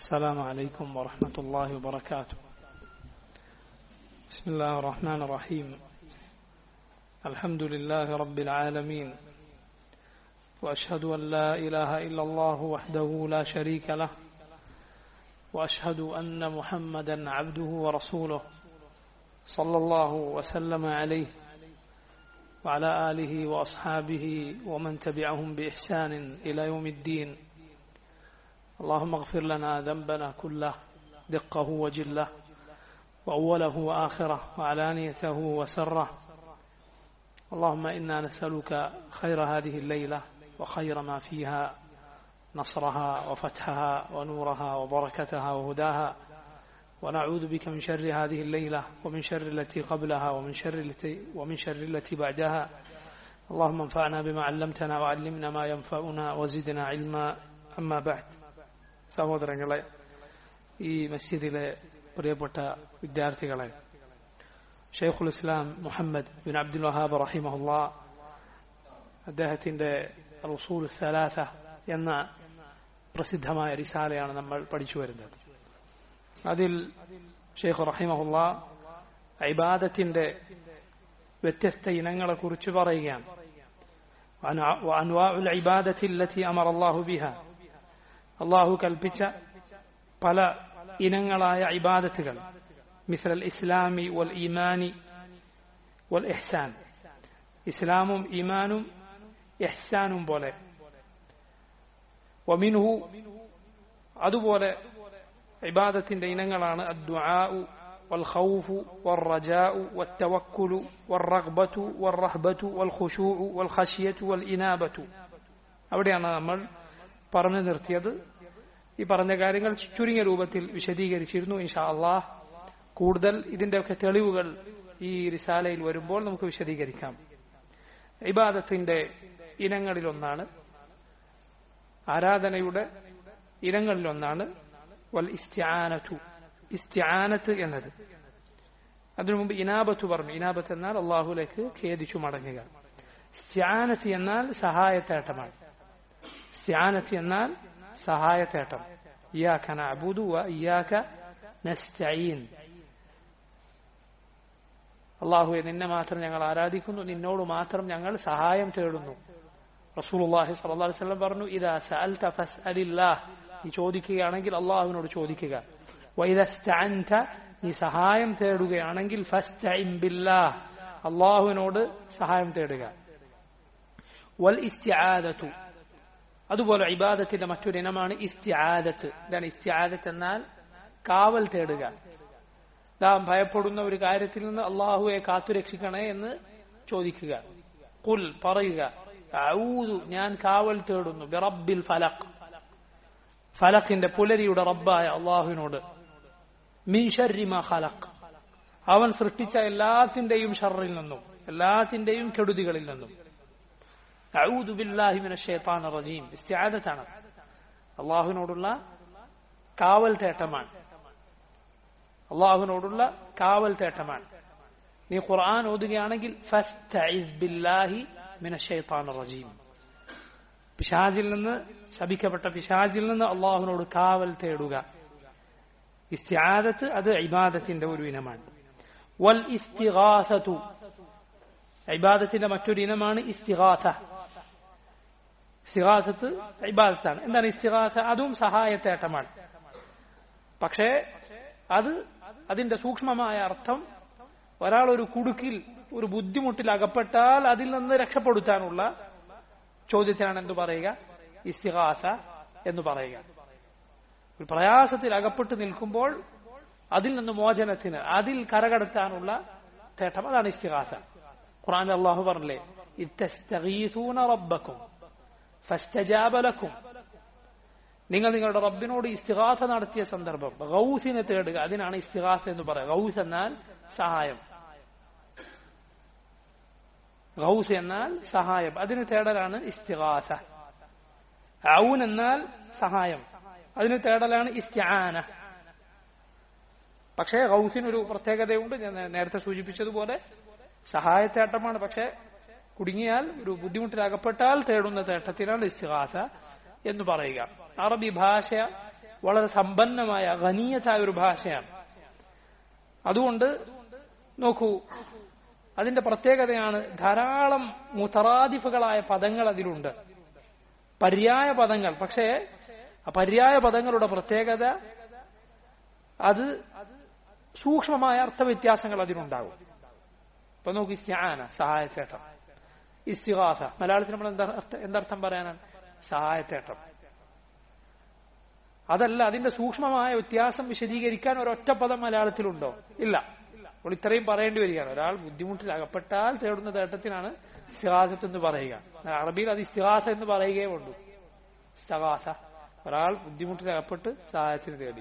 السلام عليكم ورحمة الله وبركاته بسم الله الرحمن الرحيم الحمد لله رب العالمين وأشهد أن لا إله إلا الله وحده لا شريك له وأشهد أن محمدا عبده ورسوله صلى الله وسلم عليه وعلى آله وأصحابه ومن تبعهم بإحسان إلى يوم الدين اللهم اغفر لنا ذنبنا كله دقه وجله وأوله وآخره وعلانيته وسره اللهم إنا نسألك خير هذه الليلة وخير ما فيها نصرها وفتحها ونورها وبركتها وهداها ونعوذ بك من شر هذه الليلة ومن شر التي قبلها ومن شر التي ومن شر التي بعدها اللهم انفعنا بما علمتنا وعلمنا ما ينفعنا وزدنا علما أما بعد സഹോദരങ്ങളെ ഈ മസ്ജിദിലെ പ്രിയപ്പെട്ട വിദ്യാർത്ഥികളെ ഷെയ്ഖുൽ ഇസ്ലാം മുഹമ്മദ് ബിൻ അബ്ദുൽ വഹാബ് റഹിമഹുല്ല അദ്ദേഹത്തിന്റെ റസൂൽ സലാസ എന്ന പ്രസിദ്ധമായ റിസാലയാണ് നമ്മൾ പഠിച്ചു വരുന്നത് അതിൽ ഷെയ്ഖ് റഹിമഹുല്ല ഇബാദത്തിന്റെ വ്യത്യസ്ത ഇനങ്ങളെ കുറിച്ച് പറയുകയാണ് وأنواع العبادة التي أمر الله بها അള്ളാഹു കൽപ്പിച്ച പല ഇനങ്ങളായ ഇബാദത്തുകൾ മിസ്രൽ ഇസ്ലാമി വൽ ഈമാനി വൽ ഇഹ്സാൻ ഇസ്ലാമും ഈമാനും ഇഹ്സാനും പോലെ വമിൻഹു അതുപോലെ ഇബാദത്തിന്റെ ഇനങ്ങളാണ് അദ്ദുആഉ والخوف والرجاء والتوكل والرغبة والرهبة والخشوع والخشية والإنابة അവിടെയാണ് നമ്മൾ പറഞ്ഞു നിർത്തിയത് ഈ പറഞ്ഞ കാര്യങ്ങൾ ചുരുങ്ങിയ രൂപത്തിൽ വിശദീകരിച്ചിരുന്നു ഇൻഷാ അള്ളാഹ് കൂടുതൽ ഇതിന്റെയൊക്കെ തെളിവുകൾ ഈ റിസാലയിൽ വരുമ്പോൾ നമുക്ക് വിശദീകരിക്കാം ഇബാദത്തിന്റെ ഇനങ്ങളിലൊന്നാണ് ആരാധനയുടെ ഇനങ്ങളിലൊന്നാണ് വൽ ഇസ്ത്യാനത്തു ഇസ്ത്യാനത്ത് എന്നത് അതിനു മുമ്പ് ഇനാബത്ത് പറഞ്ഞു ഇനാബത്ത് എന്നാൽ അള്ളാഹുലേക്ക് ഖേദിച്ചു മടങ്ങുക ഇസ്ത്യാനത്ത് എന്നാൽ സഹായത്തേട്ടമാണ് ഇസ്ത്യാനത്ത് എന്നാൽ സഹായത്തേട്ടം ഇയാക്ക നഅബുദു വ ഇയാക്ക നസ്തഈൻ അള്ളാഹുവെ നിന്നെ മാത്രം ഞങ്ങൾ ആരാധിക്കുന്നു നിന്നോട് മാത്രം ഞങ്ങൾ സഹായം തേടുന്നു റസൂലുള്ളാഹി സ്വല്ലല്ലാഹു അലൈഹി വസല്ലം പറഞ്ഞു ഇദാ സഅൽത ഫസ്അലില്ലാഹ് നീ ചോദിക്കുകയാണെങ്കിൽ അള്ളാഹുവിനോട് ചോദിക്കുക വഇദാ ഇസ്തഅൻത നീ സഹായം തേടുകയാണെങ്കിൽ ഫസ്തഇൻ ബില്ലാഹ് അള്ളാഹുവിനോട് സഹായം തേടുക വൽ ഇസ്തിആദതു അതുപോലെ ഇബാദത്തിന്റെ മറ്റൊരു ഇനമാണ് ഇസ്തിആദത്ത് ഇതാണ് ഇസ്തിആദത്ത് എന്നാൽ കാവൽ തേടുക നാം ഭയപ്പെടുന്ന ഒരു കാര്യത്തിൽ നിന്ന് അള്ളാഹുവെ കാത്തുരക്ഷിക്കണേ എന്ന് ചോദിക്കുക കുൽ പറയുക ഔദു ഞാൻ കാവൽ തേടുന്നു ബിറബ്ബിൽ ഫലഖ് ഫലഖിന്റെ പുലരിയുടെ റബ്ബായ അള്ളാഹുവിനോട് മിൻ ഷർരി മാ ഖലഖ് അവൻ സൃഷ്ടിച്ച എല്ലാത്തിന്റെയും ഷറിൽ നിന്നും എല്ലാത്തിന്റെയും കെടുതികളിൽ നിന്നും അഊദു ബില്ലാഹി മിനശ് ശൈത്താനിർ റജീം ഇസ്തിആദത്താണ് അള്ളാഹുവിനോടുള്ള കാവൽ തേട്ടമാണ് അള്ളാഹുവിനോടുള്ള കാവൽ തേട്ടമാണ് നീ ഖുർആൻ ഓതുകയാണെങ്കിൽ ഫസ്തഇസ് ബില്ലാഹി മിനശ് ശൈത്താനിർ റജീം പിശാജിൽ നിന്ന് ശപിക്കപ്പെട്ട പിശാജിൽ നിന്ന് അള്ളാഹുവിനോട് കാവൽ തേടുക ഇസ്തിആദത്ത് അത് ഇബാദത്തിന്റെ ഒരു ഇനമാണ് വൽ ഇസ്തിഗാസതു ഇബാദത്തിന്റെ മറ്റൊരു ഇനമാണ് ഇസ്തിഗാസ ഇസ്തിഗാസത്ത് ഇബാദത്താണ് എന്താണ് ഇസ്തിഗാസ അതും സഹായത്തേട്ടമാണ് പക്ഷേ അത് അതിന്റെ സൂക്ഷ്മമായ അർത്ഥം ഒരാൾ ഒരു കുടുക്കിൽ ഒരു ബുദ്ധിമുട്ടിൽ അകപ്പെട്ടാൽ അതിൽ നിന്ന് രക്ഷപ്പെടുത്താനുള്ള ചോദ്യത്തിനാണ് എന്തു പറയുക ഇസ്തിഗാസ എന്ന് പറയുക ഒരു പ്രയാസത്തിൽ അകപ്പെട്ട് നിൽക്കുമ്പോൾ അതിൽ നിന്ന് മോചനത്തിന് അതിൽ കരകടത്താനുള്ള തേട്ടം അതാണ് ഇസ്തിഗാസ ഖുർആൻ അള്ളാഹു പറഞ്ഞില്ലേ ഇത്തസ്തഗീസൂന റബ്ബക്കും ഫസ്തജാബ ലക്കും നിങ്ങൾ നിങ്ങളുടെ റബ്ബിനോട് ഇസ്തിഗാസ നടത്തിയ സന്ദർഭം ഗൗസിനെ തേടുക അതിനാണ് ഇസ്തിഗാസ എന്ന് പറയുക ഗൗസ് എന്നാൽ സഹായം ഗൗസ് എന്നാൽ സഹായം അതിന് തേടലാണ് ഇസ്തിഗാസ ഔൻ എന്നാൽ സഹായം അതിന് തേടലാണ് ഇസ്തിആന പക്ഷേ ഗൗസിനൊരു പ്രത്യേകതയുണ്ട് ഞാൻ നേരത്തെ സൂചിപ്പിച്ചതുപോലെ സഹായത്തേട്ടമാണ് പക്ഷെ കുടുങ്ങിയാൽ ഒരു ബുദ്ധിമുട്ടിലകപ്പെട്ടാൽ തേടുന്ന തേട്ടത്തിനാണ് ഇസ്തിഹാസ എന്ന് പറയുക അറബി ഭാഷ വളരെ സമ്പന്നമായ ഘനീയതായ ഒരു ഭാഷയാണ് അതുകൊണ്ട് നോക്കൂ അതിന്റെ പ്രത്യേകതയാണ് ധാരാളം മുതറാദിഫുകളായ പദങ്ങൾ അതിലുണ്ട് പര്യായ പദങ്ങൾ പക്ഷേ ആ പര്യായ പദങ്ങളുടെ പ്രത്യേകത അത് സൂക്ഷ്മമായ അർത്ഥവ്യത്യാസങ്ങൾ അതിനുണ്ടാകും ഇപ്പൊ നോക്ക് ഇസ്യാന സഹായത്തേട്ടം ഇസ്തിഹാസ മലയാളത്തിൽ നമ്മൾ എന്താ എന്തർത്ഥം പറയാനാണ് സഹായത്തേട്ടം അതല്ല അതിന്റെ സൂക്ഷ്മമായ വ്യത്യാസം വിശദീകരിക്കാൻ ഒരൊറ്റ പദം മലയാളത്തിലുണ്ടോ ഇല്ല അപ്പോൾ ഇത്രയും പറയേണ്ടി വരികയാണ് ഒരാൾ ബുദ്ധിമുട്ടിൽ അകപ്പെട്ടാൽ തേടുന്ന തേട്ടത്തിനാണ് ഇസ്തിഹാസത്ത് എന്ന് പറയുക അറബിയിൽ അത് ഇസ്തിഹാസ എന്ന് പറയുകയേ ഉള്ളൂ ഇസ്തഹാസ ഒരാൾ ബുദ്ധിമുട്ടിൽ അകപ്പെട്ട് സഹായത്തിന് തേടി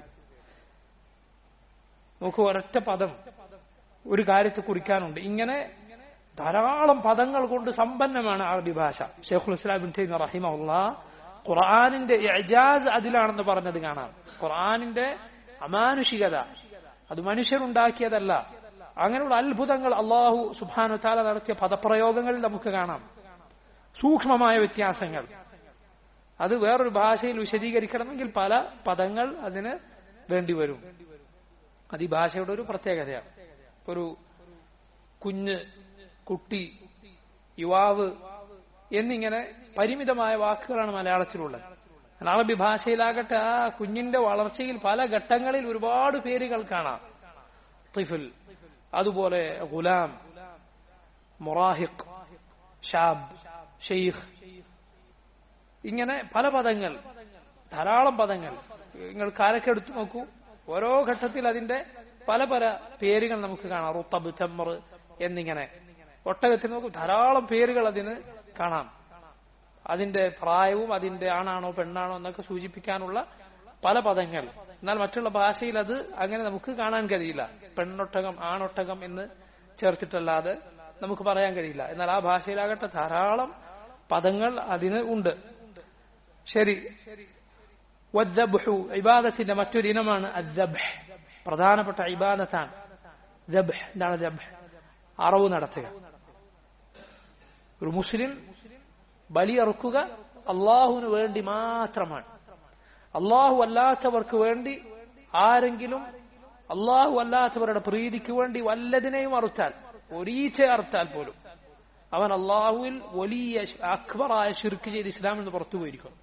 നോക്കൂ ഒരൊറ്റ പദം ഒരു കാര്യത്തെ കുറിക്കാനുണ്ട് ഇങ്ങനെ ധാരാളം പദങ്ങൾ കൊണ്ട് സമ്പന്നമാണ് അറബി ഭാഷ ഷെയ്ഖുൽ ഇസ്ലാം ബിൻ തൈമി റഹിമഹുല്ല ഖുർആാനിന്റെ ഇജാസ് അതിലാണെന്ന് പറഞ്ഞത് കാണാം ഖുർആാനിന്റെ അമാനുഷികത അത് മനുഷ്യരുണ്ടാക്കിയതല്ല അങ്ങനെയുള്ള അത്ഭുതങ്ങൾ അള്ളാഹു സുബാനു താല നടത്തിയ പദപ്രയോഗങ്ങളിൽ നമുക്ക് കാണാം സൂക്ഷ്മമായ വ്യത്യാസങ്ങൾ അത് വേറൊരു ഭാഷയിൽ വിശദീകരിക്കണമെങ്കിൽ പല പദങ്ങൾ അതിന് വേണ്ടിവരും അത് ഈ ഭാഷയുടെ ഒരു പ്രത്യേകതയാണ് ഒരു കുഞ്ഞ് കുട്ടി യുവാവ് എന്നിങ്ങനെ പരിമിതമായ വാക്കുകളാണ് മലയാളത്തിലുള്ളത് അറബി ഭാഷയിലാകട്ടെ ആ കുഞ്ഞിന്റെ വളർച്ചയിൽ പല ഘട്ടങ്ങളിൽ ഒരുപാട് പേരുകൾ കാണാം തിഫിൽ അതുപോലെ ഗുലാം മൊറാഹിഖ് ഷാബ് ഷെയ്ഖ് ഇങ്ങനെ പല പദങ്ങൾ ധാരാളം പദങ്ങൾ നിങ്ങൾ കാലൊക്കെ എടുത്തു നോക്കൂ ഓരോ ഘട്ടത്തിൽ അതിന്റെ പല പല പേരുകൾ നമുക്ക് കാണാം റുത്തബ് ചമ്മർ എന്നിങ്ങനെ ഒട്ടകത്തിൽ നോക്കൂ ധാരാളം പേരുകൾ അതിന് കാണാം അതിന്റെ പ്രായവും അതിന്റെ ആണാണോ പെണ്ണാണോ എന്നൊക്കെ സൂചിപ്പിക്കാനുള്ള പല പദങ്ങൾ എന്നാൽ മറ്റുള്ള ഭാഷയിൽ അത് അങ്ങനെ നമുക്ക് കാണാൻ കഴിയില്ല പെണ്ണൊട്ടകം ആണൊട്ടകം എന്ന് ചേർത്തിട്ടല്ലാതെ നമുക്ക് പറയാൻ കഴിയില്ല എന്നാൽ ആ ഭാഷയിലാകട്ടെ ധാരാളം പദങ്ങൾ അതിന് ഉണ്ട് ശരി വദ്ദബ്ഹു ഇബാദത്തിന്റെ മറ്റൊരു ഇനമാണ് അദ്ദബ്ഹ് പ്രധാനപ്പെട്ട ഇബാദത്താണ് ദബ്ഹ് എന്താണ് ദബ്ഹ് അറവ് നടത്തുക ഒരു മുസ്ലിം ബലിയറുക്കുക അള്ളാഹുവിന് വേണ്ടി മാത്രമാണ് അള്ളാഹു അല്ലാത്തവർക്ക് വേണ്ടി ആരെങ്കിലും അള്ളാഹു അല്ലാത്തവരുടെ പ്രീതിക്ക് വേണ്ടി വല്ലതിനെയും അറുത്താൽ ഒരീച്ച അറുത്താൽ പോലും അവൻ അള്ളാഹുവിൽ വലിയ അക്ബറായ ഷിർക്ക് ചെയ്ത് ഇസ്ലാമിൽ നിന്ന് പുറത്തു പോയിരിക്കും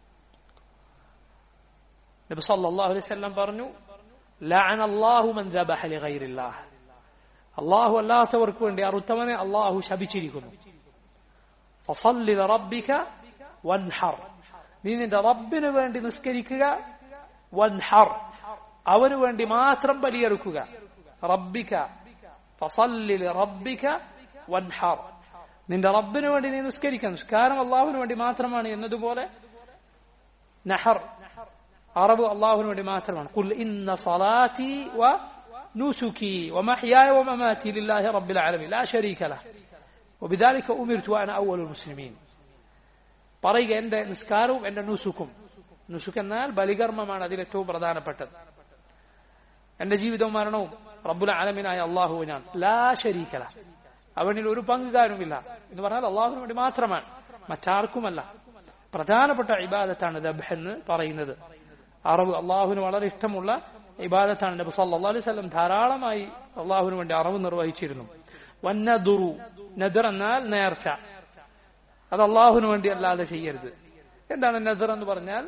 നബി സല്ലല്ലാഹു അലൈഹി വസല്ലം പറഞ്ഞു ലഅന അല്ലാഹു മൻ ദബഹ ലിഗൈരില്ലാഹ് അള്ളാഹു അല്ലാത്തവർക്ക് വേണ്ടി അറുത്തവനെ അള്ളാഹു ശപിച്ചിരിക്കുന്നു ഫസല്ലി റബ്ബിക വൻഹർ നീ നിന്റെ റബ്ബിന് വേണ്ടി നിസ്കരിക്കുക വൻഹർ അവന് വേണ്ടി മാത്രം ബലിയെടുക്കുക റബ്ബിക ഫസല്ലി റബ്ബിക വൻഹർ നിന്റെ റബ്ബിന് വേണ്ടി നീ നിസ്കരിക്കുക നിസ്കാരം അള്ളാഹുവിന് വേണ്ടി മാത്രമാണ് എന്നതുപോലെ നഹർ അറബ് അള്ളാഹുവിന് വേണ്ടി മാത്രമാണ് കുൽ ഇന്ന സലാത്തി വ നുസുക്കി ومحياي ومماتي لله رب العالمين لا شريك له وبذلك أمرت وأنا أول المسلمين പറയുക എന്റെ നിസ്കാരവും എന്റെ നുസുക്കും നുസുക്ക് എന്നാൽ ബലികർമ്മമാണ് അതിൽ ഏറ്റവും പ്രധാനപ്പെട്ടത് എന്റെ ജീവിതവും മരണവും റബ്ബുൽ ആലമീനായ അള്ളാഹുവിനാണ് ലാ ശരീക്കല അവനിൽ ഒരു പങ്കുകാരുമില്ല എന്ന് പറഞ്ഞാൽ അള്ളാഹുവിന് വേണ്ടി മാത്രമാണ് മറ്റാർക്കുമല്ല പ്രധാനപ്പെട്ട ഇബാദത്താണ് ദബ് എന്ന് പറയുന്നത് അറബ് അള്ളാഹുവിന് വളരെ ഇഷ്ടമുള്ള ഇബാദത്താണ് നബി സല്ലല്ലാഹു അലൈഹി വസല്ലം ധാരാളമായി അള്ളാഹുവിന് വേണ്ടി അറവ് നിർവഹിച്ചിരുന്നു വന്നദുറു നദർ എന്നാൽ നേർച്ച അത് അള്ളാഹുവിന് വേണ്ടി അല്ലാതെ ചെയ്യരുത് എന്താണ് നദർ എന്ന് പറഞ്ഞാൽ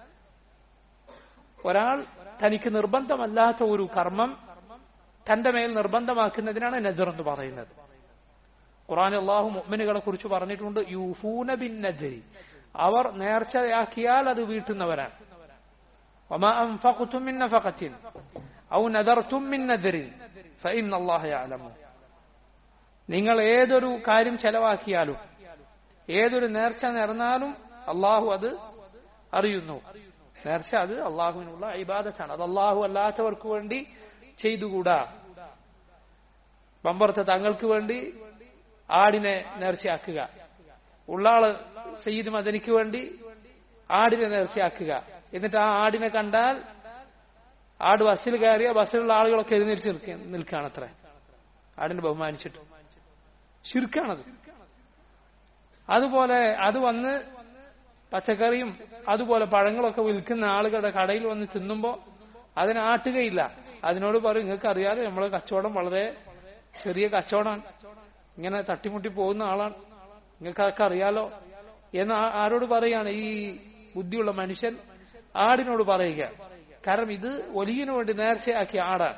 ഒരാൾ തനിക്ക് നിർബന്ധമല്ലാത്ത ഒരു കർമ്മം തന്റെ മേൽ നിർബന്ധമാക്കുന്നതിനാണ് നദർ എന്ന് പറയുന്നത് ഖുറാൻ അള്ളാഹു മുഅ്മിനുകളെ കുറിച്ച് പറഞ്ഞിട്ടുണ്ട് യൂഫൂന ബിൻ നജരി അവർ നേർച്ചയാക്കിയാൽ അത് വീട്ടുന്നവരാണ് وما أنفقتم من نفقة أو نذرتم من نذر فإن الله يعلم നിങ്ങൾ ഏതൊരു കാര്യം ചെലവാക്കിയാലും ഏതൊരു നേർച്ച നേർന്നാലും അള്ളാഹു അത് അറിയുന്നു നേർച്ച അത് അള്ളാഹുവിനുള്ള ഇബാദത്താണ് അത് അള്ളാഹു അല്ലാത്തവർക്ക് വേണ്ടി ചെയ്തുകൂടാ ബമ്പർത്ത തങ്ങൾക്ക് വേണ്ടി ആടിനെ നേർച്ചയാക്കുക ഉള്ളാള് സയ്യിദ് മദനിക്ക് വേണ്ടി ആടിനെ നേർച്ചയാക്കുക എന്നിട്ട് ആ ആടിനെ കണ്ടാൽ ആട് ബസ്സിൽ കയറിയ ബസ്സിലുള്ള ആളുകളൊക്കെ എഴുന്നേറ്റ് നിൽക്ക നിൽക്കുകയാണ് അത്ര ആടിനെ ബഹുമാനിച്ചിട്ട് ശിർക്കാണത് അതുപോലെ അത് വന്ന് പച്ചക്കറിയും അതുപോലെ പഴങ്ങളൊക്കെ വിൽക്കുന്ന ആളുകളുടെ കടയിൽ വന്ന് തിന്നുമ്പോൾ അതിനെ ആട്ടുകയില്ല അതിനോട് പറയും നിങ്ങൾക്ക് അറിയാതെ നമ്മളെ കച്ചവടം വളരെ ചെറിയ കച്ചവടമാണ് ഇങ്ങനെ തട്ടിമുട്ടി പോകുന്ന ആളാണ് നിങ്ങൾക്ക് അതൊക്കെ അറിയാലോ എന്ന് ആരോട് പറയാണ് ഈ ബുദ്ധിയുള്ള മനുഷ്യൻ ആടിനോട് പറയുക കാരണം ഇത് ഒലിയിനു വേണ്ടി നേർച്ചയാക്കിയ ആടാണ്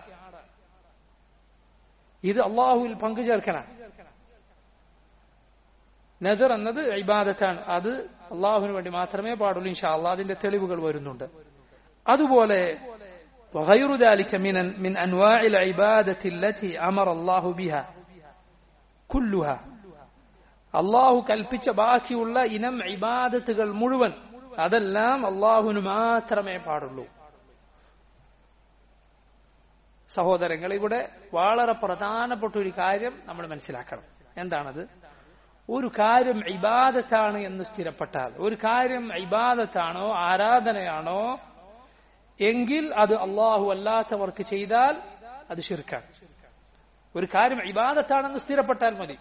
ഇത് അള്ളാഹുവിൽ പങ്കുചേർക്കണം നദർ എന്നത് ഇബാദത്താണ് അത് അള്ളാഹുവിന് വേണ്ടി മാത്രമേ പാടുള്ളൂ ഇൻഷാ അള്ളാഹ് അതിന്റെ തെളിവുകൾ വരുന്നുണ്ട് അതുപോലെ وغير ذلك من من انواع العباده التي امر الله بها كلها അള്ളാഹു കൽപ്പിച്ച ബാക്കിയുള്ള ഇനം ഇബാദത്തുകൾ മുഴുവൻ അതെല്ലാം അള്ളാഹുവിന് മാത്രമേ പാടുള്ളൂ സഹോദരങ്ങൾ ഇവിടെ വളരെ പ്രധാനപ്പെട്ട ഒരു കാര്യം നമ്മൾ മനസ്സിലാക്കണം എന്താണത് ഒരു കാര്യം ഇബാദത്താണ് എന്ന് സ്ഥിരപ്പെട്ടാൽ ഒരു കാര്യം ഇബാദത്താണോ ആരാധനയാണോ എങ്കിൽ അത് അള്ളാഹു അല്ലാത്തവർക്ക് ചെയ്താൽ അത് ശിർക്കാണ് ഒരു കാര്യം ഇബാദത്താണെന്ന് സ്ഥിരപ്പെട്ടാൽ മതി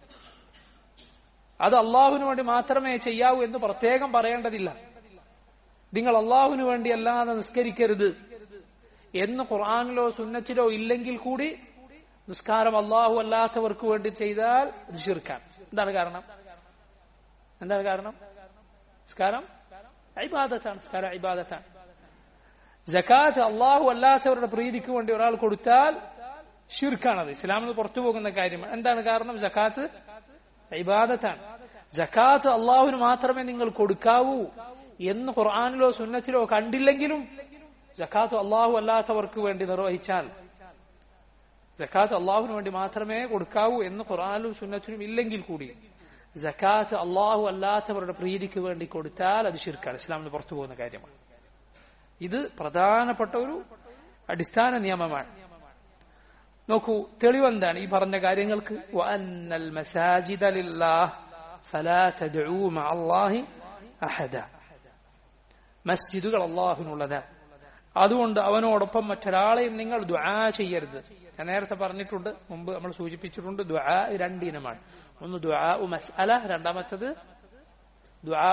അത് അള്ളാഹുവിന് വേണ്ടി മാത്രമേ ചെയ്യാവൂ എന്ന് പ്രത്യേകം പറയേണ്ടതില്ല നിങ്ങൾ അള്ളാഹുവിന് വേണ്ടി അല്ലാതെ നിസ്കരിക്കരുത് എന്ന് ഖുർആാനിലോ സുന്നത്തിലോ ഇല്ലെങ്കിൽ കൂടി നിസ്കാരം അള്ളാഹു അല്ലാത്തവർക്ക് വേണ്ടി ചെയ്താൽ അത് ശിർക്കാൻ എന്താണ് കാരണം എന്താണ് കാരണം നിസ്കാരം ഇബാദത്താണ് നിസ്കാരം ഇബാദത്താണ് ജക്കാത്ത് അള്ളാഹു അല്ലാത്തവരുടെ പ്രീതിക്ക് വേണ്ടി ഒരാൾ കൊടുത്താൽ ഷിർക്കാണത് ഇസ്ലാമിൽ പുറത്തു പോകുന്ന കാര്യമാണ് എന്താണ് കാരണം ജക്കാത്ത് ഇബാദത്താണ് ജക്കാത്ത് അള്ളാഹുവിന് മാത്രമേ നിങ്ങൾ കൊടുക്കാവൂ എന്ന് ഖുർആാനിലോ സുന്നത്തിലോ കണ്ടില്ലെങ്കിലും ജക്കാത്ത് അള്ളാഹു അല്ലാത്തവർക്ക് വേണ്ടി നിർവഹിച്ചാൽ ജക്കാത്ത് അള്ളാഹുവിന് വേണ്ടി മാത്രമേ കൊടുക്കാവൂ എന്ന് ഖുർആാനിലും സുന്നത്തിലും ഇല്ലെങ്കിൽ കൂടി ജക്കാത്ത് അള്ളാഹു അല്ലാത്തവരുടെ പ്രീതിക്ക് വേണ്ടി കൊടുത്താൽ അത് ഷിർക്കാണ് ഇസ്ലാമിന് പുറത്തു പോകുന്ന കാര്യമാണ് ഇത് പ്രധാനപ്പെട്ട ഒരു അടിസ്ഥാന നിയമമാണ് നോക്കൂ തെളിവെന്താണ് ഈ പറഞ്ഞ കാര്യങ്ങൾക്ക് വഅന്നൽ മസാജിദ ലില്ലാഹ് ഫലാ തദ്ഉ മഅല്ലാഹി അഹദ മസ്ജിദുകൾ അള്ളാഹുവിനുള്ളതാണ് അതുകൊണ്ട് അവനോടൊപ്പം മറ്റൊരാളെയും നിങ്ങൾ ദുആ ചെയ്യരുത് ഞാൻ നേരത്തെ പറഞ്ഞിട്ടുണ്ട് മുമ്പ് നമ്മൾ സൂചിപ്പിച്ചിട്ടുണ്ട് ദുആ രണ്ടിനമാണ് ഒന്ന് ദുആ മസ്അല രണ്ടാമത്തത് ദുആ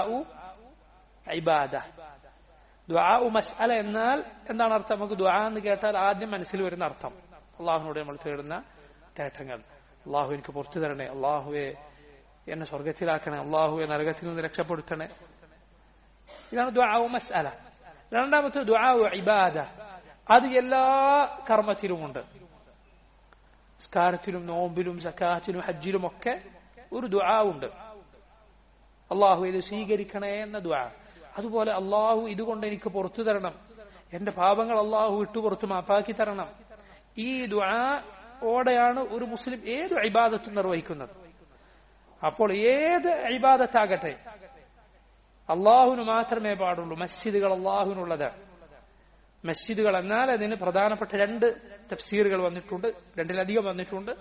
ഇബാദ ദുആ മസ്അല എന്നാൽ എന്താണ് അർത്ഥം നമുക്ക് ദുആ എന്ന് കേട്ടാൽ ആദ്യം മനസ്സിൽ വരുന്ന അർത്ഥം അള്ളാഹുനോട് നമ്മൾ തേടുന്ന തേട്ടങ്ങൾ അള്ളാഹു എനിക്ക് പുറത്തു തരണേ അള്ളാഹുവെ എന്നെ സ്വർഗത്തിലാക്കണേ അള്ളാഹുവെ നരകത്തിൽ നിന്ന് രക്ഷപ്പെടുത്തണേ ഇതാണ് ദുആ മസ്അല രണ്ടാമത്തെ ദുആ ഇബാദ അത് എല്ലാ കർമ്മത്തിലുമുണ്ട് സ്കാരത്തിലും നോമ്പിലും സക്കാത്തിലും ഹജ്ജിലും ഒക്കെ ഒരു ദുആ ഉണ്ട് അള്ളാഹു ഇത് സ്വീകരിക്കണേ എന്ന ദുആ അതുപോലെ അള്ളാഹു ഇതുകൊണ്ട് എനിക്ക് പുറത്തു തരണം എന്റെ പാപങ്ങൾ അള്ളാഹു വിട്ടു പുറത്ത് മാപ്പാക്കി തരണം ഈ ദുആ ഓടെയാണ് ഒരു മുസ്ലിം ഏത് ഇബാദത്തും നിർവഹിക്കുന്നത് അപ്പോൾ ഏത് ഇബാദത്താകട്ടെ അള്ളാഹുവിന് മാത്രമേ പാടുള്ളൂ മസ്ജിദുകൾ അള്ളാഹുവിനുള്ളത് മസ്ജിദുകൾ എന്നാൽ അതിന് പ്രധാനപ്പെട്ട രണ്ട് തഫ്സീറുകൾ വന്നിട്ടുണ്ട് രണ്ടിലധികം വന്നിട്ടുണ്ട്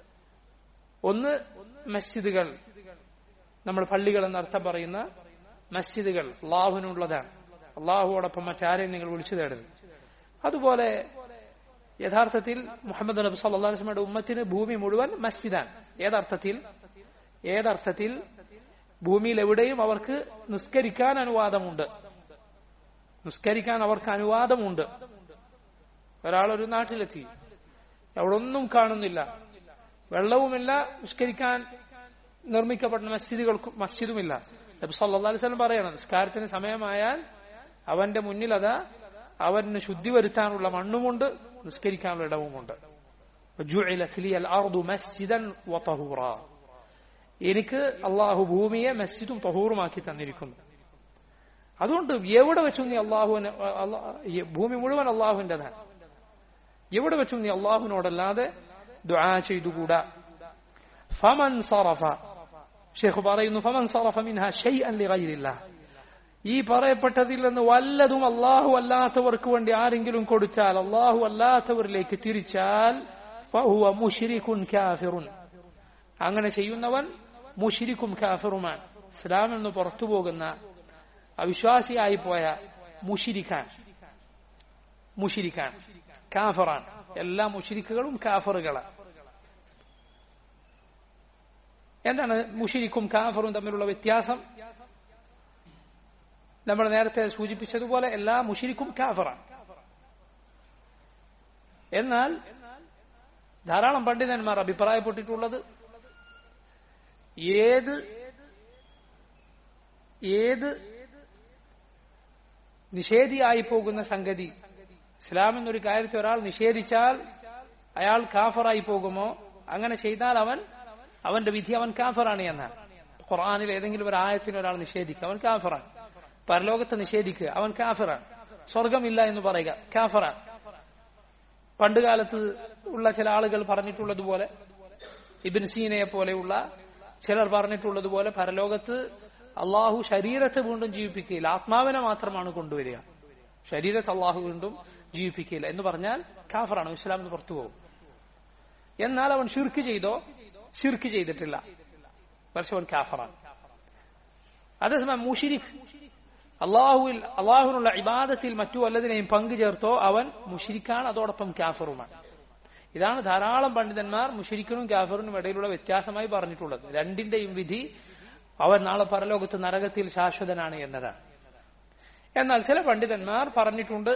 ഒന്ന് മസ്ജിദുകൾ നമ്മൾ പള്ളികൾ എന്നർത്ഥം പറയുന്ന മസ്ജിദുകൾ അള്ളാഹുവിനുള്ളതാണ് അള്ളാഹുവോടൊപ്പം മറ്റാരെയും നിങ്ങൾ വിളിച്ചു തേടരുത് അതുപോലെ യഥാർത്ഥത്തിൽ മുഹമ്മദ് നബി സല്ലാസ്മയുടെ ഉമ്മത്തിന് ഭൂമി മുഴുവൻ മസ്ജിദാണ് ഏതർത്ഥത്തിൽ ഏതർത്ഥത്തിൽ ഭൂമിയിൽ എവിടെയും അവർക്ക് നിസ്കരിക്കാൻ അനുവാദമുണ്ട് നിസ്കരിക്കാൻ അവർക്ക് അനുവാദമുണ്ട് ഒരാളൊരു നാട്ടിലെത്തി അവിടെ ഒന്നും കാണുന്നില്ല വെള്ളവുമില്ല നിസ്കരിക്കാൻ നിർമ്മിക്കപ്പെട്ട മസ്ജിദുകൾക്കും മസ്ജിദുമില്ല നബി സല്ലാ അലിസ്ലം പറയണം നിസ്കാരത്തിന് സമയമായാൽ അവന്റെ മുന്നിൽ അതാ അവന് ശുദ്ധി വരുത്താനുള്ള മണ്ണുമുണ്ട് നിസ്കരിക്കാനുള്ള ഇടവുമുണ്ട് എനിക്ക് അള്ളാഹു ഭൂമിയെ മസ്ജിദും തഹൂറുമാക്കി തന്നിരിക്കുന്നു അതുകൊണ്ട് എവിടെ വെച്ചും നീ അള്ളാഹുവിന് ഭൂമി മുഴുവൻ അള്ളാഹുവിൻ്റെതാണ് എവിടെ വെച്ചും നീ അള്ളാഹുവിനോടല്ലാതെ ദുആ ചെയ്തുകൂടാ ഫമൻ സറഫ ഷെയ്ഖ് പറയുന്നു ഫമൻ സറഫ മിൻഹ ഷൈഅൻ ലിഗൈരില്ലാ ഈ പറയപ്പെട്ടതിൽ നിന്ന് വല്ലതും അള്ളാഹു അല്ലാത്തവർക്ക് വേണ്ടി ആരെങ്കിലും കൊടുത്താൽ അള്ളാഹു അല്ലാത്തവരിലേക്ക് തിരിച്ചാൽ ഫഹുവ മുഷിരിക്കുൻ കാഫിറുൻ അങ്ങനെ ചെയ്യുന്നവൻ മുഷിരിക്കും കാഫിറുമാണ് ഇസ്ലാമിൽ നിന്ന് പുറത്തു പോകുന്ന അവിശ്വാസിയായി പോയ മുഷിരിക്കാൻ മുഷിരിക്കാൻ കാഫറാണ് എല്ലാ മുഷിരിക്കുകളും കാഫറുകളാണ് എന്താണ് മുഷിരിക്കും കാഫറും തമ്മിലുള്ള വ്യത്യാസം നമ്മൾ നേരത്തെ സൂചിപ്പിച്ചതുപോലെ എല്ലാ മുഷിരിക്കും കാഫറാണ് എന്നാൽ ധാരാളം പണ്ഡിതന്മാർ അഭിപ്രായപ്പെട്ടിട്ടുള്ളത് ഏത് ഏത് നിഷേധിയായി പോകുന്ന സംഗതി ഇസ്ലാം എന്നൊരു കാര്യത്തെ ഒരാൾ നിഷേധിച്ചാൽ അയാൾ കാഫറായി പോകുമോ അങ്ങനെ ചെയ്താൽ അവൻ അവന്റെ വിധി അവൻ കാഫറാണ് എന്നാണ് ഖുർആാനിൽ ഏതെങ്കിലും ഒരു ആയത്തിന് ഒരാൾ നിഷേധിക്കുക അവൻ കാഫറാണ് പരലോകത്തെ നിഷേധിക്കുക അവൻ കാഫറാണ് സ്വർഗമില്ല എന്ന് പറയുക കാഫറാണ് പണ്ടുകാലത്ത് ഉള്ള ചില ആളുകൾ പറഞ്ഞിട്ടുള്ളതുപോലെ ഇബിൻ സീനയെ പോലെയുള്ള ചിലർ പറഞ്ഞിട്ടുള്ളതുപോലെ പരലോകത്ത് അള്ളാഹു ശരീരത്തെ വീണ്ടും ജീവിപ്പിക്കുകയില്ല ആത്മാവിനെ മാത്രമാണ് കൊണ്ടുവരിക ശരീരത്തെ അള്ളാഹു വീണ്ടും ജീവിപ്പിക്കില്ല എന്ന് പറഞ്ഞാൽ കാഫറാണ് ഇസ്ലാം എന്ന് പുറത്തു പോകും എന്നാൽ അവൻ ഷിർക്ക് ചെയ്തോ ഷിർക്ക് ചെയ്തിട്ടില്ല പക്ഷെ അവൻ കാഫറാണ് അതേസമയം മുഷിരിഖ് അള്ളാഹുവിൽ അള്ളാഹുവിനുള്ള ഇബാദത്തിൽ മറ്റു വല്ലതിനെയും പങ്കു ചേർത്തോ അവൻ മുഷിരിക്കാണ് അതോടൊപ്പം കാഫറുമാണ് ഇതാണ് ധാരാളം പണ്ഡിതന്മാർ മുഷിരിക്കനും കാഫറിനും ഇടയിലുള്ള വ്യത്യാസമായി പറഞ്ഞിട്ടുള്ളത് രണ്ടിന്റെയും വിധി അവൻ നാളെ പരലോകത്ത് നരകത്തിൽ ശാശ്വതനാണ് എന്നതാണ് എന്നാൽ ചില പണ്ഡിതന്മാർ പറഞ്ഞിട്ടുണ്ട്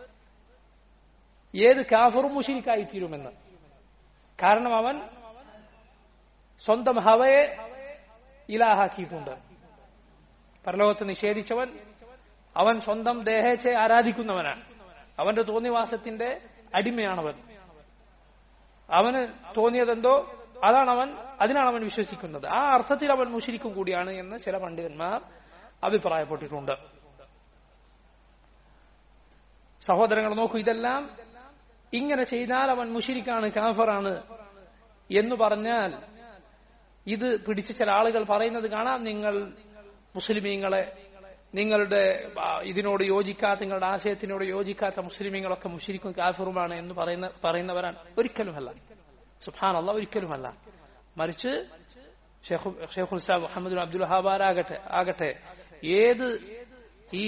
ഏത് കാഫറും മുഷിരിക്കായി തീരുമെന്ന് കാരണം അവൻ സ്വന്തം ഹവയെ ഇലാഹാക്കിയിട്ടുണ്ട് പരലോകത്ത് നിഷേധിച്ചവൻ അവൻ സ്വന്തം ദേഹേച്ഛയെ ആരാധിക്കുന്നവനാണ് അവന്റെ തോന്നിവാസത്തിന്റെ അടിമയാണവൻ അവന് തോന്നിയതെന്തോ അതാണ് അവൻ അതിനാണ് അവൻ വിശ്വസിക്കുന്നത് ആ അർത്ഥത്തിൽ അവൻ മുഷിരിക്കും കൂടിയാണ് എന്ന് ചില പണ്ഡിതന്മാർ അഭിപ്രായപ്പെട്ടിട്ടുണ്ട് സഹോദരങ്ങൾ നോക്കൂ ഇതെല്ലാം ഇങ്ങനെ ചെയ്താൽ അവൻ മുഷിരിക്കാണ് കാഫറാണ് എന്ന് പറഞ്ഞാൽ ഇത് പിടിച്ച് ചില ആളുകൾ പറയുന്നത് കാണാം നിങ്ങൾ മുസ്ലിമീങ്ങളെ നിങ്ങളുടെ ഇതിനോട് യോജിക്കാത്ത നിങ്ങളുടെ ആശയത്തിനോട് യോജിക്കാത്ത മുസ്ലിമീങ്ങളൊക്കെ മുഷിരിക്കും കാഫറുമാണ് എന്ന് പറയുന്ന പറയുന്നവരാണ് ഒരിക്കലുമല്ല സുഹാൻ അല്ല ഒരിക്കലുമല്ല മറിച്ച് ഷെയ്ഖുൽ ഇസ്ലാം മുഹമ്മദ് അബ്ദുൽ ഹാബാരാകട്ടെ ആകട്ടെ ഏത് ഈ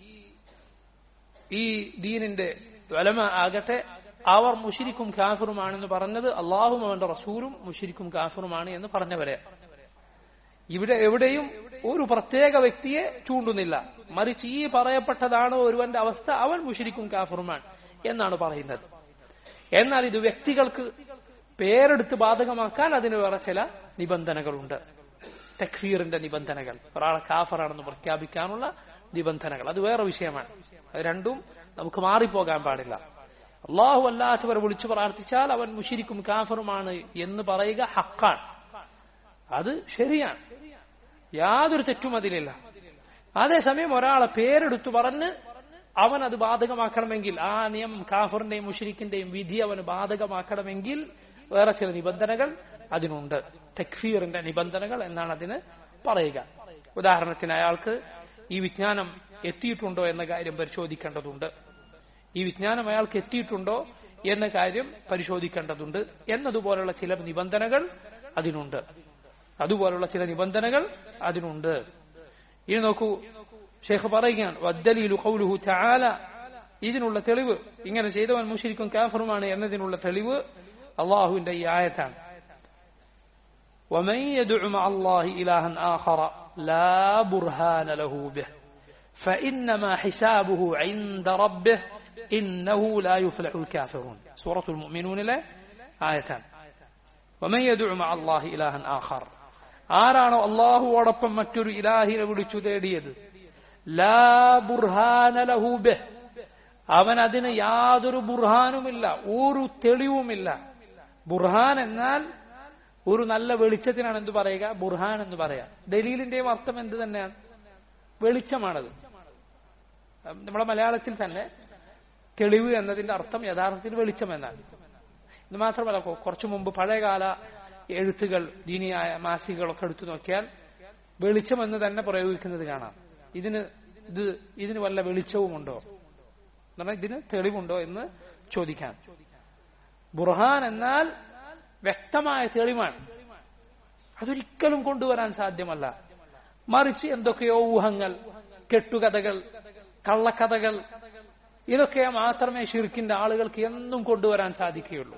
ഈ ദീനിന്റെ വലമ ആകട്ടെ അവർ മുഷിരിക്കും കാഫറുമാണെന്ന് പറഞ്ഞത് അള്ളാഹും അവന്റെ റസൂലും മുഷിരിക്കും കാഫറുമാണ് എന്ന് പറഞ്ഞവരെ ഇവിടെ എവിടെയും ഒരു പ്രത്യേക വ്യക്തിയെ ചൂണ്ടുന്നില്ല മറിച്ച് ഈ പറയപ്പെട്ടതാണോ ഒരുവന്റെ അവസ്ഥ അവൻ മുഷിരിക്കും കാഫറുമാണ് എന്നാണ് പറയുന്നത് എന്നാൽ ഇത് വ്യക്തികൾക്ക് പേരെടുത്ത് ബാധകമാക്കാൻ അതിന് വേറെ ചില നിബന്ധനകളുണ്ട് തക്ഫീറിന്റെ നിബന്ധനകൾ ഒരാളെ കാഫറാണെന്ന് പ്രഖ്യാപിക്കാനുള്ള നിബന്ധനകൾ അത് വേറെ വിഷയമാണ് അത് രണ്ടും നമുക്ക് മാറിപ്പോകാൻ പാടില്ല അള്ളാഹു അല്ലാത്തവരെ വിളിച്ചു പ്രാർത്ഥിച്ചാൽ അവൻ മുഷിരിക്കും കാഫറുമാണ് എന്ന് പറയുക ഹക്കാണ് അത് ശരിയാണ് യാതൊരു തെറ്റും അതിലില്ല അതേസമയം ഒരാളെ പേരെടുത്തു പറഞ്ഞ് അവൻ അത് ബാധകമാക്കണമെങ്കിൽ ആ നിയമം കാഫറിന്റെയും മുഷരിക്കിന്റെയും വിധി അവന് ബാധകമാക്കണമെങ്കിൽ വേറെ ചില നിബന്ധനകൾ അതിനുണ്ട് തെക്ഫീറിന്റെ നിബന്ധനകൾ എന്നാണ് അതിന് പറയുക ഉദാഹരണത്തിന് അയാൾക്ക് ഈ വിജ്ഞാനം എത്തിയിട്ടുണ്ടോ എന്ന കാര്യം പരിശോധിക്കേണ്ടതുണ്ട് ഈ വിജ്ഞാനം അയാൾക്ക് എത്തിയിട്ടുണ്ടോ എന്ന കാര്യം പരിശോധിക്കേണ്ടതുണ്ട് എന്നതുപോലുള്ള ചില നിബന്ധനകൾ അതിനുണ്ട് അതുപോലുള്ള ചില നിബന്ധനകൾ അതിനുണ്ട് ഇനി നോക്കൂ ഷേഖ് പറയുകയാണ് വദ്ദലീലു ഖൗലുഹു തആല ഇതിനുള്ള തെളിവ് ഇങ്ങനെ ചെയ്തവൻ മുഷിരിക്കും കാഫറുമാണ് എന്നതിനുള്ള തെളിവ് അള്ളാഹുവിന്റെ ഈ ആയത്താണ് ومن يدع مع الله إلها آخر لا برهان له به فإنما حسابه عند ربه إنه لا يفلح الكافرون سورة المؤمنون له آيتان ومن يدع مع الله إلها آخر ആരാണോ അള്ളാഹുവോടൊപ്പം മറ്റൊരു ഇലാഹിനെ വിളിച്ചു തേടിയത് ലാ ബുർഹാന ലഹൂബെഹ് അവൻ അതിന് യാതൊരു ബുർഹാനുമില്ല ഒരു തെളിവുമില്ല ബുർഹാൻ എന്നാൽ ഒരു നല്ല വെളിച്ചത്തിനാണ് എന്ത് പറയുക ബുർഹാൻ എന്ന് പറയാം ദലീലിന്റെയും അർത്ഥം എന്ത് തന്നെയാണ് വെളിച്ചമാണത് നമ്മുടെ മലയാളത്തിൽ തന്നെ തെളിവ് എന്നതിന്റെ അർത്ഥം യഥാർത്ഥത്തിൽ വെളിച്ചം എന്നാണ് ഇത് മാത്രമല്ല കുറച്ചു മുമ്പ് പഴയകാല എഴുത്തുകൾ ദീനിയായ മാസികകളൊക്കെ എടുത്തു നോക്കിയാൽ വെളിച്ചം എന്ന് തന്നെ പ്രയോഗിക്കുന്നത് കാണാം ഇതിന് ഇത് ഇതിന് വല്ല വെളിച്ചവുമുണ്ടോ എന്നാൽ ഇതിന് തെളിവുണ്ടോ എന്ന് ചോദിക്കാൻ ബുർഹാൻ എന്നാൽ വ്യക്തമായ തെളിവാണ് അതൊരിക്കലും കൊണ്ടുവരാൻ സാധ്യമല്ല മറിച്ച് എന്തൊക്കെയോ ഊഹങ്ങൾ കെട്ടുകഥകൾ കള്ളക്കഥകൾ ഇതൊക്കെ മാത്രമേ ഷിർക്കിന്റെ ആളുകൾക്ക് എന്നും കൊണ്ടുവരാൻ സാധിക്കുകയുള്ളൂ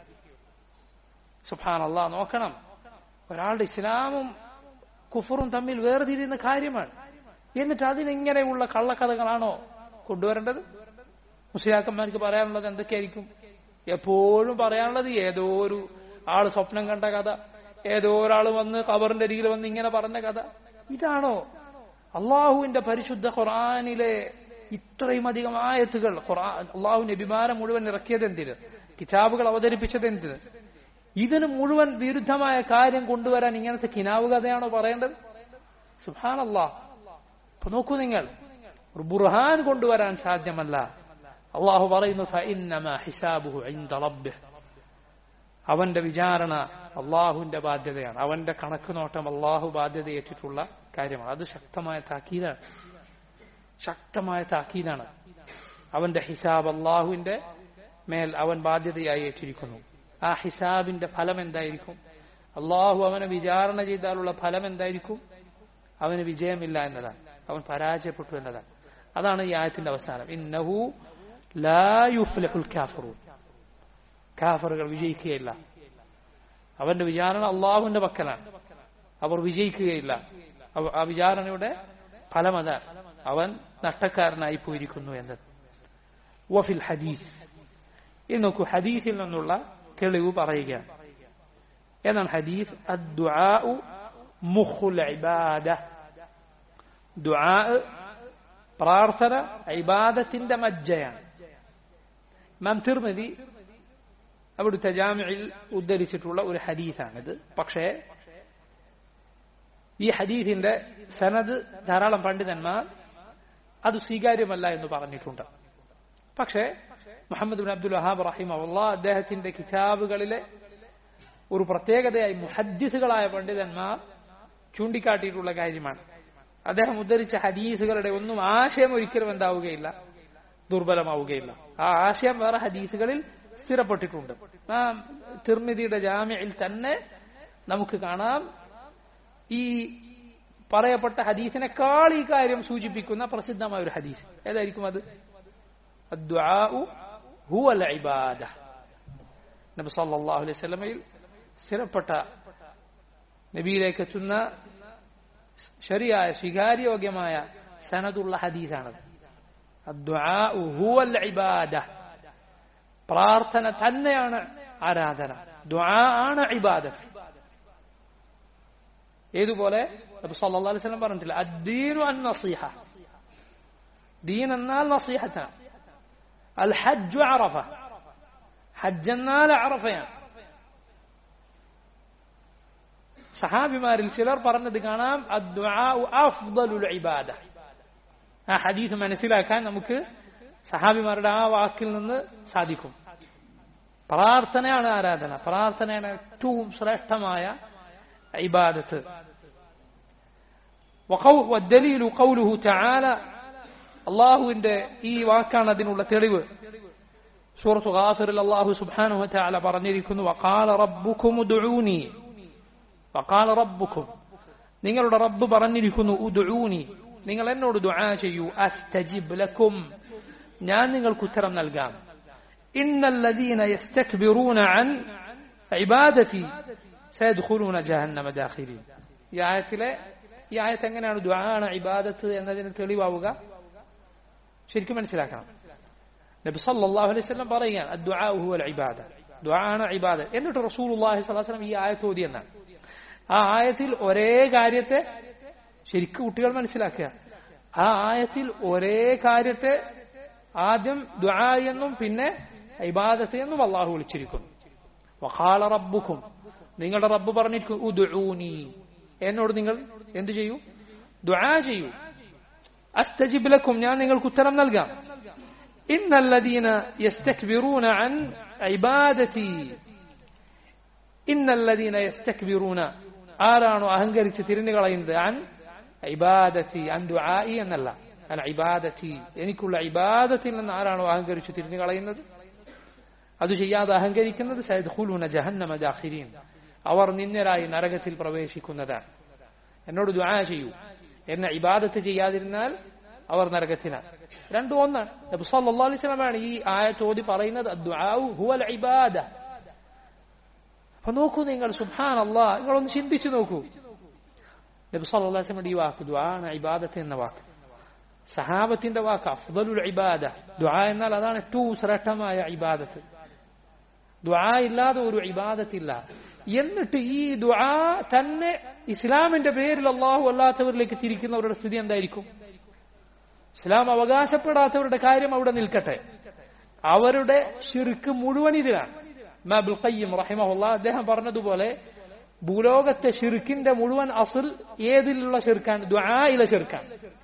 സുഫാൻ അള്ളാ നോക്കണം ഒരാളുടെ ഇസ്ലാമും കുഫറും തമ്മിൽ വേർതിരിയുന്ന കാര്യമാണ് എന്നിട്ട് അതിനിങ്ങനെയുള്ള കള്ളക്കഥകളാണോ കൊണ്ടുവരേണ്ടത് മുസ്ലിയാക്കന്മാർക്ക് പറയാനുള്ളത് എന്തൊക്കെയായിരിക്കും എപ്പോഴും പറയാനുള്ളത് ഏതോ ഒരു ആള് സ്വപ്നം കണ്ട കഥ ഏതോ ഒരാൾ വന്ന് കബറിന്റെ അരികിൽ വന്ന് ഇങ്ങനെ പറഞ്ഞ കഥ ഇതാണോ അള്ളാഹുവിന്റെ പരിശുദ്ധ ഖുറാനിലെ ഇത്രയും അധികം ആയത്തുകൾ ഖുർആൻ അള്ളാഹുവിന്റെ അഭിമാനം മുഴുവൻ ഇറക്കിയത് എന്തിന് കിതാബുകൾ അവതരിപ്പിച്ചത് എന്തിന് ഇതിന് മുഴുവൻ വിരുദ്ധമായ കാര്യം കൊണ്ടുവരാൻ ഇങ്ങനത്തെ കിനാവ് കഥയാണോ പറയേണ്ടത് സുഹാനല്ലാ അപ്പൊ നോക്കൂ നിങ്ങൾ ഒരു ബുർഹാൻ കൊണ്ടുവരാൻ സാധ്യമല്ല അള്ളാഹു പറയുന്നു ഫഇന്നമാ ഹിസാബുഹു ഇൻദ റബ്ബിഹ് അവന്റെ വിചാരണ അള്ളാഹുവിന്റെ ബാധ്യതയാണ് അവന്റെ കണക്ക് നോട്ടം അള്ളാഹു ബാധ്യത ഏറ്റിട്ടുള്ള കാര്യമാണ് അത് ശക്തമായ താക്കീതാണ് ശക്തമായ താക്കീതാണ് അവന്റെ ഹിസാബ് അള്ളാഹുവിന്റെ മേൽ അവൻ ബാധ്യതയായി ഏറ്റിരിക്കുന്നു ആ ഹിസാബിന്റെ ഫലം എന്തായിരിക്കും അള്ളാഹു അവനെ വിചാരണ ചെയ്താലുള്ള ഫലം എന്തായിരിക്കും അവന് വിജയമില്ല എന്നതാണ് അവൻ പരാജയപ്പെട്ടു എന്നതാണ് അതാണ് ഈ ആയത്തിന്റെ അവസാനം ഇന്നഹു ലാ യുഫ്ലഹുൽ കാഫറൂൻ കാഫറുകൾ വിജയിക്കുകയില്ല അവന്റെ വിചാരണ അള്ളാഹുവിന്റെ പക്കലാണ് അവർ വിജയിക്കുകയില്ല ആ വിചാരണയുടെ ഫലം അതാണ് അവൻ നഷ്ടക്കാരനായി പോയിരിക്കുന്നു എന്നത് വഫിൽ ഹദീസ് ഇത് നോക്കൂ ഹദീസിൽ നിന്നുള്ള തെളിവ് പറയുകയാണ് എന്നാണ് ഹദീസ് അദ്ദുആഉ മുഖുൽ ഇബാദ ദുആ പ്രാർത്ഥന ഇബാദത്തിന്റെ മജ്ജയാണ് ഇമാം തിർമതി അവിടുത്തെ ജാമ്യയിൽ ഉദ്ധരിച്ചിട്ടുള്ള ഒരു ഹദീസാണിത് പക്ഷേ ഈ ഹദീസിന്റെ സനദ് ധാരാളം പണ്ഡിതന്മാർ അത് സ്വീകാര്യമല്ല എന്ന് പറഞ്ഞിട്ടുണ്ട് പക്ഷേ മുഹമ്മദ് ബിൻ അബ്ദുൽ വഹാബ് റഹിം അള്ളാ അദ്ദേഹത്തിന്റെ കിതാബുകളിലെ ഒരു പ്രത്യേകതയായി മുഹദ്ദിസുകളായ പണ്ഡിതന്മാർ ചൂണ്ടിക്കാട്ടിയിട്ടുള്ള കാര്യമാണ് അദ്ദേഹം ഉദ്ധരിച്ച ഹദീസുകളുടെ ഒന്നും ആശയം ഒരിക്കലും എന്താവുകയില്ല ദുർബലമാവുകയില്ല ആ ആശയം വേറെ ഹദീസുകളിൽ സ്ഥിരപ്പെട്ടിട്ടുണ്ട് ആ തിർമിതിയുടെ ജാമ്യയിൽ തന്നെ നമുക്ക് കാണാം ഈ പറയപ്പെട്ട ഹദീസിനേക്കാൾ ഈ കാര്യം സൂചിപ്പിക്കുന്ന പ്രസിദ്ധമായ ഒരു ഹദീസ് ഏതായിരിക്കും അത് നബി സല്ലല്ലാഹു അലൈഹി വസല്ലമയിൽ സ്ഥിരപ്പെട്ട നബിയിലേക്ക് എത്തുന്ന ശരിയായ സ്വീകാര്യോഗ്യമായ സനദുള്ള ഹദീസാണത് പ്രാർത്ഥന തന്നെയാണ് ആരാധന ദ്വാ ആണ് ഇബാദത്ത് ഏതുപോലെ നബി സല്ലല്ലാഹു അലൈഹി വസല്ലം പറഞ്ഞിട്ടില്ല അദ്ദീനു അൻ നസീഹ ദീൻ എന്നാൽ നസീഹത്താണ് അൽ ഹജ്ജു അറഫ ഹജ്ജ് എന്നാൽ അറഫയാണ് സഹാബിമാരിൽ ചിലർ പറഞ്ഞത് കാണാം അഫ്ദലുൽ ഇബാദ ആ ഹദീസ് മനസ്സിലാക്കാൻ നമുക്ക് സഹാബിമാരുടെ ആ വാക്കിൽ നിന്ന് സാധിക്കും പ്രാർത്ഥനയാണ് ആരാധന പ്രാർത്ഥനയാണ് ഏറ്റവും ശ്രേഷ്ഠമായ ഇബാദത്ത് والدليل قوله تعالى അള്ളാഹുവിന്റെ ഈ വാക്കാണ് അതിനുള്ള തെളിവ് സൂറത്ത് ഗാഫിറിൽ അള്ളാഹു സുബ്ഹാനഹു വതആല പറഞ്ഞിരിക്കുന്നു വഖാല റബ്ബുക്കും ഉദ്ഊനി വഖാല റബ്ബുക്കും നിങ്ങളുടെ റബ്ബ് പറഞ്ഞിരിക്കുന്നു ഉദ്ഊനി നിങ്ങൾ എന്നോട് ദുആ ചെയ്യൂ അസ്തജിബ് ലക്കും ഞാൻ നിങ്ങൾക്ക് ഉത്തരം നൽകാം ഇന്നല്ലദീന യസ്തക്ബിറൂന അൻ ഇബാദതി സയദ്ഖുലൂന ജഹന്നമ ദാഖിലീൻ ഈ ആയത്തിലെ ഈ ആയത്ത് എങ്ങനെയാണ് ദുആണ് ഇബാദത്ത് എന്നതിന് തെളിവാവുക ശരിക്കും മനസ്സിലാക്കണം നബി സല്ലല്ലാഹു അലൈഹി വസല്ലം പറയുകയാണ് അദ്ദുആ ഹുവൽ ഇബാദ ദുആണ് ഇബാദ എന്നിട്ട് റസൂലുള്ളാഹി സ്വല്ലല്ലാഹു അലൈഹി വസല്ലം ഈ ആയത്ത് ഓതി എന്നാണ് ആ ആയത്തിൽ ഒരേ കാര്യത്തെ ശരിക്കും കുട്ടികൾ മനസ്സിലാക്കുക ആ ആയത്തിൽ ഒരേ കാര്യത്തെ ആദ്യം ദുആ എന്നും പിന്നെ ഇബാദത്ത് എന്നും അള്ളാഹു വിളിച്ചിരിക്കുന്നു വഖാല റബ്ബുക്കും നിങ്ങളുടെ റബ്ബ് പറഞ്ഞിരിക്കും ഉദ്ഊനി എന്നോട് നിങ്ങൾ എന്തു ചെയ്യൂ ദുആ ചെയ്യൂ അസ്തജിബ് ലക്കും ഞാൻ നിങ്ങൾക്ക് ഉത്തരം നൽകാം ഇന്നല്ലദീന യസ്തക്ബിറൂന അൻ ഇബാദതി ഇന്നല്ലദീന യസ്തക്ബിറൂന ആരാണോ അഹങ്കരിച്ച് തിരിഞ്ഞു കളയുന്നത് അൻ ഇബാദത്തി അൻ ദുആഇ എന്നല്ല അൻ ഇബാദത്തി എനിക്കുള്ള ഇബാദത്തിൽ നിന്ന് ആരാണോ അഹങ്കരിച്ച് തിരിഞ്ഞു കളയുന്നത് അത് ചെയ്യാതെ അഹങ്കരിക്കുന്നത് സയദ്ഖുലൂന ജഹന്നമ ദാഖിരീൻ അവർ നിന്നരായി നരകത്തിൽ പ്രവേശിക്കുന്നതാണ് എന്നോട് ദുആ ചെയ്യൂ എന്നെ ഇബാദത്ത് ചെയ്യാതിരുന്നാൽ അവർ നരകത്തിലാണ് രണ്ടും ഒന്നാണ് നബി സല്ലല്ലാഹു അലൈഹി വസല്ലമയാണ് ഈ ആയത്തോതി പറയുന്നത് അദ്ദുആഉ ഹുവൽ ഇബാദ അപ്പൊ നോക്കൂ നിങ്ങൾ സുബ്ഹാനല്ലാഹ് നിങ്ങളൊന്ന് ചിന്തിച്ചു നോക്കൂ നബി സല്ലാസ്ലമിന്റെ ഈ വാക്ക് ദ്വാ ആണ് ഇബാദത്ത് എന്ന വാക്ക് സഹാബത്തിന്റെ വാക്ക് അഫ്ദലുൽ ഇബാദ ദ്വാ എന്നാൽ അതാണ് ഏറ്റവും ശ്രേഷ്ഠമായ ഇബാദത്ത് ദ്വാ ഇല്ലാതെ ഒരു ഇബാദത്തില്ല എന്നിട്ട് ഈ ദ്വാ തന്നെ ഇസ്ലാമിന്റെ പേരിൽ അള്ളാഹു അല്ലാത്തവരിലേക്ക് തിരിക്കുന്നവരുടെ സ്ഥിതി എന്തായിരിക്കും ഇസ്ലാം അവകാശപ്പെടാത്തവരുടെ കാര്യം അവിടെ നിൽക്കട്ടെ അവരുടെ ഷിർക്ക് മുഴുവൻ ഇതിലാണ് മാബുൽ ഖയ്യം റഹിമഹുല്ല അദ്ദേഹം പറഞ്ഞതുപോലെ ഭൂലോകത്തെ ഷിർക്കിന്റെ മുഴുവൻ അസുൽ ഏതിലുള്ള ഷിർക്കാൻ ദ്വായിലെ ഷിർക്കാൻ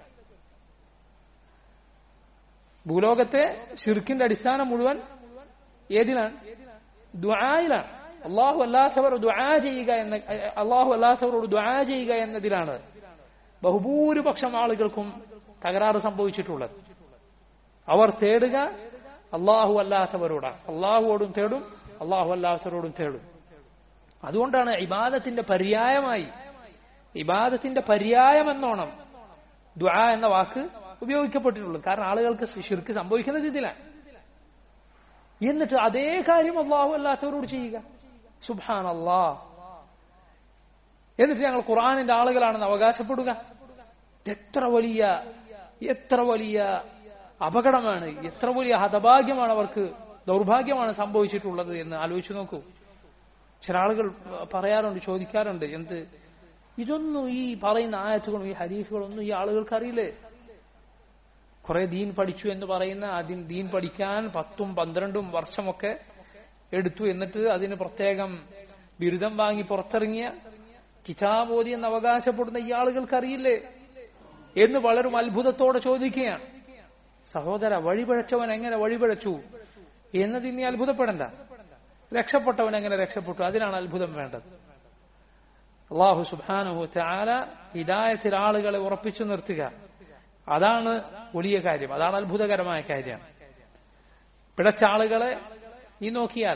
ഭൂലോകത്തെ ഷിർക്കിന്റെ അടിസ്ഥാനം മുഴുവൻ ഏതിലാണ് ദ്വായിലാണ് അള്ളാഹു അല്ലാത്തവർ ദ്വാ ചെയ്യുക എന്ന അള്ളാഹു അല്ലാത്തവരോട് ദ്വാ ചെയ്യുക എന്നതിലാണ് ബഹുഭൂരിപക്ഷം ആളുകൾക്കും തകരാറ് സംഭവിച്ചിട്ടുള്ളത് അവർ തേടുക അള്ളാഹു അല്ലാത്തവരോടാണ് അള്ളാഹുവോടും തേടും അള്ളാഹു അല്ലാത്തവരോടും തേടും അതുകൊണ്ടാണ് ഇബാദത്തിന്റെ പര്യായമായി ഇബാദത്തിന്റെ പര്യായം എന്നോണം ദ്വാ എന്ന വാക്ക് ഉപയോഗിക്കപ്പെട്ടിട്ടുള്ളത് കാരണം ആളുകൾക്ക് ഷിർക്ക് സംഭവിക്കുന്നത് ഇതിലാണ് എന്നിട്ട് അതേ കാര്യം അള്ളാഹു അല്ലാത്തവരോട് ചെയ്യുക സുബാൻ അള്ളാ എന്നിട്ട് ഞങ്ങൾ ഖുറാനിന്റെ ആളുകളാണെന്ന് അവകാശപ്പെടുക എത്ര വലിയ എത്ര വലിയ അപകടമാണ് എത്ര വലിയ ഹതഭാഗ്യമാണ് അവർക്ക് ദൗർഭാഗ്യമാണ് സംഭവിച്ചിട്ടുള്ളത് എന്ന് ആലോചിച്ചു നോക്കൂ ചില ആളുകൾ പറയാറുണ്ട് ചോദിക്കാറുണ്ട് എന്ത് ഇതൊന്നും ഈ പറയുന്ന ആയത്തുകളും ഈ ഹരീഫുകളൊന്നും ഈ ആളുകൾക്ക് അറിയില്ലേ കുറെ ദീൻ പഠിച്ചു എന്ന് പറയുന്ന അതിന് ദീൻ പഠിക്കാൻ പത്തും പന്ത്രണ്ടും വർഷമൊക്കെ എടുത്തു എന്നിട്ട് അതിന് പ്രത്യേകം ബിരുദം വാങ്ങി പുറത്തിറങ്ങിയ കിതാബോധി എന്ന് അവകാശപ്പെടുന്ന ഈ ആളുകൾക്ക് അറിയില്ലേ എന്ന് വളരും അത്ഭുതത്തോടെ ചോദിക്കുകയാണ് സഹോദര വഴിപഴച്ചവൻ എങ്ങനെ വഴിപഴച്ചു എന്നത് ഇനി അത്ഭുതപ്പെടണ്ട രക്ഷപ്പെട്ടവൻ എങ്ങനെ രക്ഷപ്പെട്ടു അതിനാണ് അത്ഭുതം വേണ്ടത് അള്ളാഹു സുബാനുഹു ചാല ഹിദായത്തിൽ ആളുകളെ ഉറപ്പിച്ചു നിർത്തുക അതാണ് വലിയ കാര്യം അതാണ് അത്ഭുതകരമായ കാര്യം പിടച്ച ആളുകളെ നീ നോക്കിയാൽ